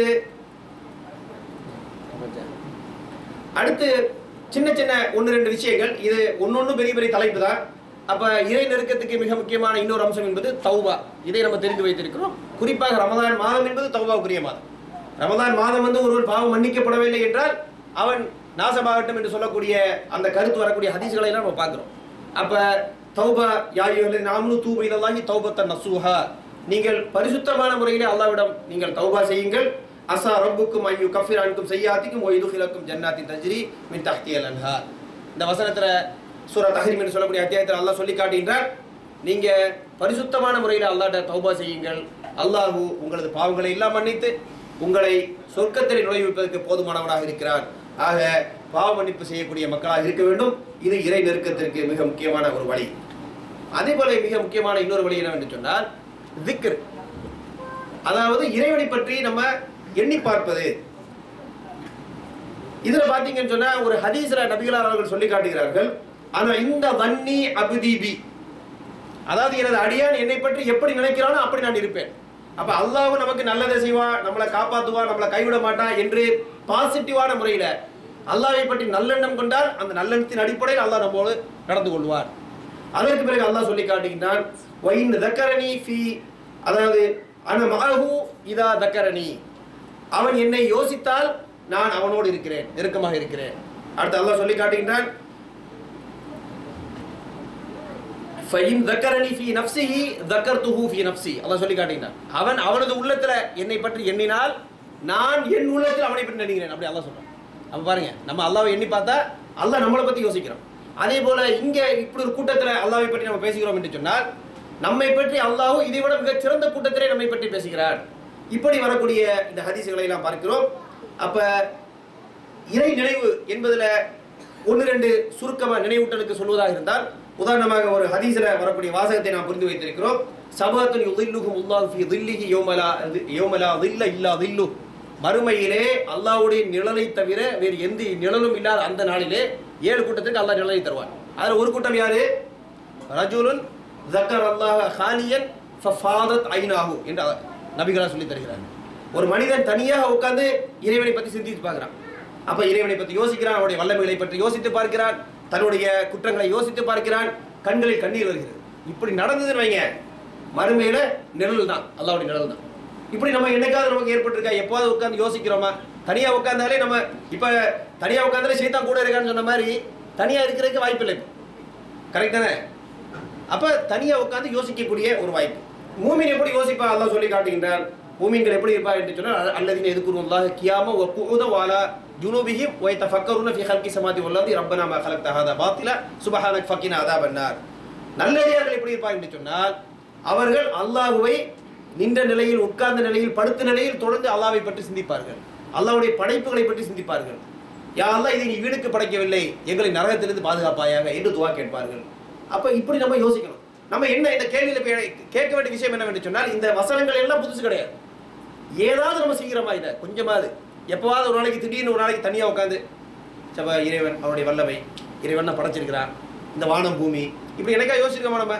அடுத்து சின்ன சின்ன ஒன்று ரெண்டு விஷயங்கள் இது ஒன்னொன்னு பெரிய பெரிய தலைப்பு தான் அப்ப இறை நெருக்கத்துக்கு மிக முக்கியமான இன்னொரு அம்சம் என்பது தௌபா இதை நம்ம தெரிந்து வைத்திருக்கிறோம் குறிப்பாக ரமதான் மாதம் என்பது தௌபாவுக்குரிய மாதம் ரமதான் மாதம் வந்து ஒருவன் பாவம் மன்னிக்கப்படவில்லை என்றால் அவன் நாசமாகட்டும் என்று சொல்லக்கூடிய அந்த கருத்து வரக்கூடிய ஹதீஸ்களை எல்லாம் நம்ம பார்க்கிறோம் அப்ப தௌபா யாரியோலே நாமளும் தூப இதெல்லாம் தௌபத்த நசூஹா நீங்கள் பரிசுத்தமான முறையிலே அல்லாவிடம் நீங்கள் தௌபா செய்யுங்கள் அசா ரப்புக்கும் ஐயு கஃபிர் அன்கும் செய்யாத்திக்கும் ஒய்துகிலக்கும் ஜன்னாத்தி தஜ்ரி மின் தஹ்தியல் அன்ஹார் இந்த வசனத்துல சூரா தஹ்ரீம் என்று சொல்லக்கூடிய அத்தியாயத்தில் அல்லாஹ் சொல்லி காட்டுகின்றார் நீங்க பரிசுத்தமான முறையில் அல்லாஹ்ட்ட தௌபா செய்யுங்கள் அல்லாஹு உங்களது பாவங்களை எல்லாம் மன்னித்து உங்களை சொர்க்கத்தில் நுழைவிப்பதற்கு போதுமானவனாக இருக்கிறான் ஆக பாவ மன்னிப்பு செய்யக்கூடிய மக்களாக இருக்க வேண்டும் இது இறை நெருக்கத்திற்கு மிக முக்கியமான ஒரு வழி அதே போல மிக முக்கியமான இன்னொரு வழி என்னவென்று சொன்னால் திக்ர் அதாவது இறைவனை பற்றி நம்ம எண்ணி பார்ப்பது இதுல பாத்தீங்கன்னு சொன்னா ஒரு ஹதீஸ்ல நபிகளார் அவர்கள் சொல்லி காட்டுகிறார்கள் ஆனா இந்த வன்னி அபுதீபி அதாவது எனது அடியான் என்னை பற்றி எப்படி நினைக்கிறானோ அப்படி நான் இருப்பேன் அப்ப அல்லாஹ் நமக்கு நல்லதை செய்வான் நம்மளை காப்பாத்துவான் நம்மளை கைவிட மாட்டான் என்று பாசிட்டிவான முறையில அல்லாஹ்வை பற்றி நல்லெண்ணம் கொண்டால் அந்த நல்லெண்ணத்தின் அடிப்படையில் அல்லாஹ் நம்மோடு நடந்து கொள்வார் அதற்கு பிறகு அல்லாஹ் சொல்லி காட்டுகின்றான் வைன் தக்கரணி ஃபி அதாவது அன மகஹு இதா தக்கரணி அவன் என்னை யோசித்தால் நான் அவனோடு இருக்கிறேன் நெருக்கமாக இருக்கிறேன் அடுத்து அல்லாஹ் சொல்லி காட்டுகின்றான் ஃபைன் தக்கரணி ஃபி நஃப்ஸிஹி தக்கர்துஹு ஃபி நஃப்ஸி அல்லாஹ் சொல்லி காட்டுகின்றான் அவன் அவனது உள்ளத்துல என்னை பற்றி எண்ணினால் நான் என் உள்ளத்தில் அவனை பற்றி நினைக்கிறேன் அப்படி அல்லாஹ் சொல்றான் அப்ப பாருங்க நம்ம அல்லாஹ்வை எண்ணி பார்த்தா அல்லாஹ் நம்மளை பத்தி யோசிக்கிறோம் அதே போல இங்க இப்படி ஒரு கூட்டத்துல அல்லாஹ்வை பற்றி நம்ம பேசுகிறோம் என்று சொன்னால் நம்மை பற்றி அல்லாஹ் இதை விட மிகச் சிறந்த கூட்டத்திலே நம்மை பற்றி பேசுகிறார் இப்படி வரக்கூடிய இந்த ஹதீசுகளை எல்லாம் பார்க்கிறோம் அப்ப இறை நினைவு என்பதுல ஒன்று ரெண்டு சுருக்கமா நினைவூட்டலுக்கு சொல்வதாக இருந்தால் உதாரணமாக ஒரு ஹதீஸ்ல வரக்கூடிய வாசகத்தை நாம் புரிந்து வைத்திருக்கிறோம் சபாத்துன் யுதில்லுஹும் அல்லாஹ் ஃபி தில்லிஹி யௌமலா யௌமலா தில்ல இல்லா தில்லு மறுமையிலே அல்லாஹ்வுடைய நிழலை தவிர வேறு எந்த நிழலும் இல்லாத அந்த நாளிலே ஏழு கூட்டத்துக்கு அல்லாஹ் நிழலை தருவார் அதுல ஒரு கூட்டம் யாரு ரஜுலுன் ஜக்கர் அல்லாஹ் ஹாலியன் ஃபஃபாதத் ஐனாஹு என்று அவர் நபிகளா சொல்லி தருகிறார் ஒரு மனிதன் தனியாக உட்கார்ந்து இறைவனை பற்றி சிந்தித்து பார்க்கிறான் அப்ப இறைவனை பற்றி யோசிக்கிறான் அவருடைய வல்லமைகளை பற்றி யோசித்து பார்க்கிறான் தன்னுடைய குற்றங்களை யோசித்து பார்க்கிறான் கண்களில் கண்ணீர் வருகிறது இப்படி நடந்ததுன்னு வைங்க மறுமையில நிழல் தான் அல்லாவுடைய நிழல் தான் இப்படி நம்ம என்னைக்காவது நமக்கு ஏற்பட்டிருக்கா எப்போது உட்கார்ந்து யோசிக்கிறோமா தனியா உட்கார்ந்தாலே நம்ம இப்ப தனியா உட்கார்ந்தாலே சைத்தான் கூட இருக்கான்னு சொன்ன மாதிரி தனியா இருக்கிறதுக்கு வாய்ப்பு இல்லை இப்போ கரெக்ட் தானே அப்ப தனியா உட்கார்ந்து யோசிக்கக்கூடிய ஒரு வாய்ப்பு மூமின் எப்படி யோசிப்பா அல்லாஹ் சொல்லி காட்டுகின்றான் மூமின்கள் எப்படி இருப்பா என்று சொன்னால் அல்லதீன எதுக்குருல்லாஹ் கியாம வ குஉத வாலா ஜுனூபிஹிம் வ யதஃபக்கருன ஃபீ ஹல்கி ஸமாதி வல் அர்தி ரப்பனா மா ஹலக்த ஹாதா பாத்திலா சுப்ஹானக் ஃபக்கினா அதாபன் நார் நல்லடியார்கள் எப்படி இருப்பா என்று சொன்னால் அவர்கள் அல்லாஹ்வை நின்ற நிலையில் உட்கார்ந்த நிலையில் படுத்த நிலையில் தொடர்ந்து அல்லாஹ்வை பற்றி சிந்திப்பார்கள் அல்லாஹ்வுடைய படைப்புகளை பற்றி சிந்திப்பார்கள் யா அல்லாஹ் இதை நீ வீடுக்கு படைக்கவில்லை எங்களை நரகத்திலிருந்து பாதுகாப்பாயாக என்று துவா கேட்பார்கள் அப்ப இப்படி நம்ம யோசிக்கணும் நம்ம என்ன இந்த கேள்வியில போய் கேட்க வேண்டிய விஷயம் என்னவென்று சொன்னால் இந்த வசனங்கள் எல்லாம் புதுசு கிடையாது ஏதாவது நம்ம செய்கிறோமா இதை கொஞ்சமாவது எப்பவாவது ஒரு நாளைக்கு திடீர்னு ஒரு நாளைக்கு தனியா உட்காந்து சபா இறைவன் அவருடைய வல்லமை இறைவன் தான் படைச்சிருக்கிறான் இந்த வானம் பூமி இப்படி எனக்கா யோசிச்சிருக்கோமா நம்ம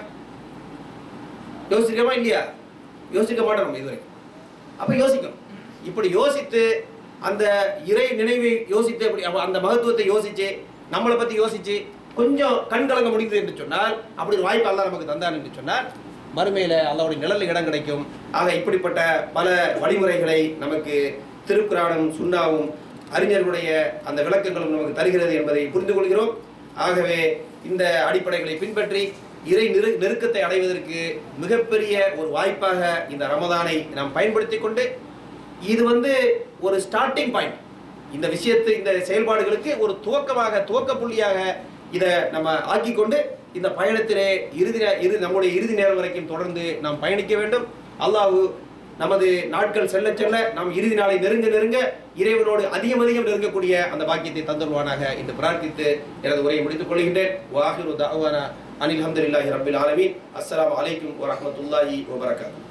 யோசிச்சிருக்கோமா இல்லையா யோசிக்க மாட்டோம் நம்ம இதுவரை அப்ப யோசிக்கணும் இப்படி யோசித்து அந்த இறை நினைவை யோசித்து அப்படி அப்ப அந்த மகத்துவத்தை யோசிச்சு நம்மளை பத்தி யோசிச்சு கொஞ்சம் கண் கலங்க முடிந்தது என்று சொன்னால் அப்படி ஒரு வாய்ப்பு அல்லாஹ் நமக்கு தந்தான் என்று சொன்னால் மறுமையில அல்லாவுடைய நிழல் இடம் கிடைக்கும் ஆக இப்படிப்பட்ட பல வழிமுறைகளை நமக்கு திருக்குறானும் சுண்ணாவும் அறிஞர்களுடைய அந்த விளக்கங்களும் நமக்கு தருகிறது என்பதை புரிந்து கொள்கிறோம் ஆகவே இந்த அடிப்படைகளை பின்பற்றி இறை நெரு நெருக்கத்தை அடைவதற்கு மிகப்பெரிய ஒரு வாய்ப்பாக இந்த ரமதானை நாம் பயன்படுத்தி கொண்டு இது வந்து ஒரு ஸ்டார்டிங் பாயிண்ட் இந்த விஷயத்து இந்த செயல்பாடுகளுக்கு ஒரு துவக்கமாக துவக்க புள்ளியாக இதை நம்ம ஆக்கிக்கொண்டு இந்த பயணத்திலே இறுதி நே- இறுதி நம்முடைய இறுதி நேரம் வரைக்கும் தொடர்ந்து நாம் பயணிக்க வேண்டும் அல்லாஹ் நமது நாட்கள் செல்ல செல்ல நாம் இறுதி நாளை நெருங்க நெருங்க இறைவனோடு அதிகம் அதிகம் நெருங்கக்கூடிய அந்த பாக்கியத்தை தந்துள்வானாக என்று பிரார்த்தித்து எனது உரையை முடித்துக் கொள்கின்றேன் வாஹிரு தாவானா அனில் அஹமதுல்லாஹி ரபில் ஆலமீன் அஸ்ஸலாமு அலைக்கும் வரஹ்மத்துல்லாஹி வபரகாத்துஹு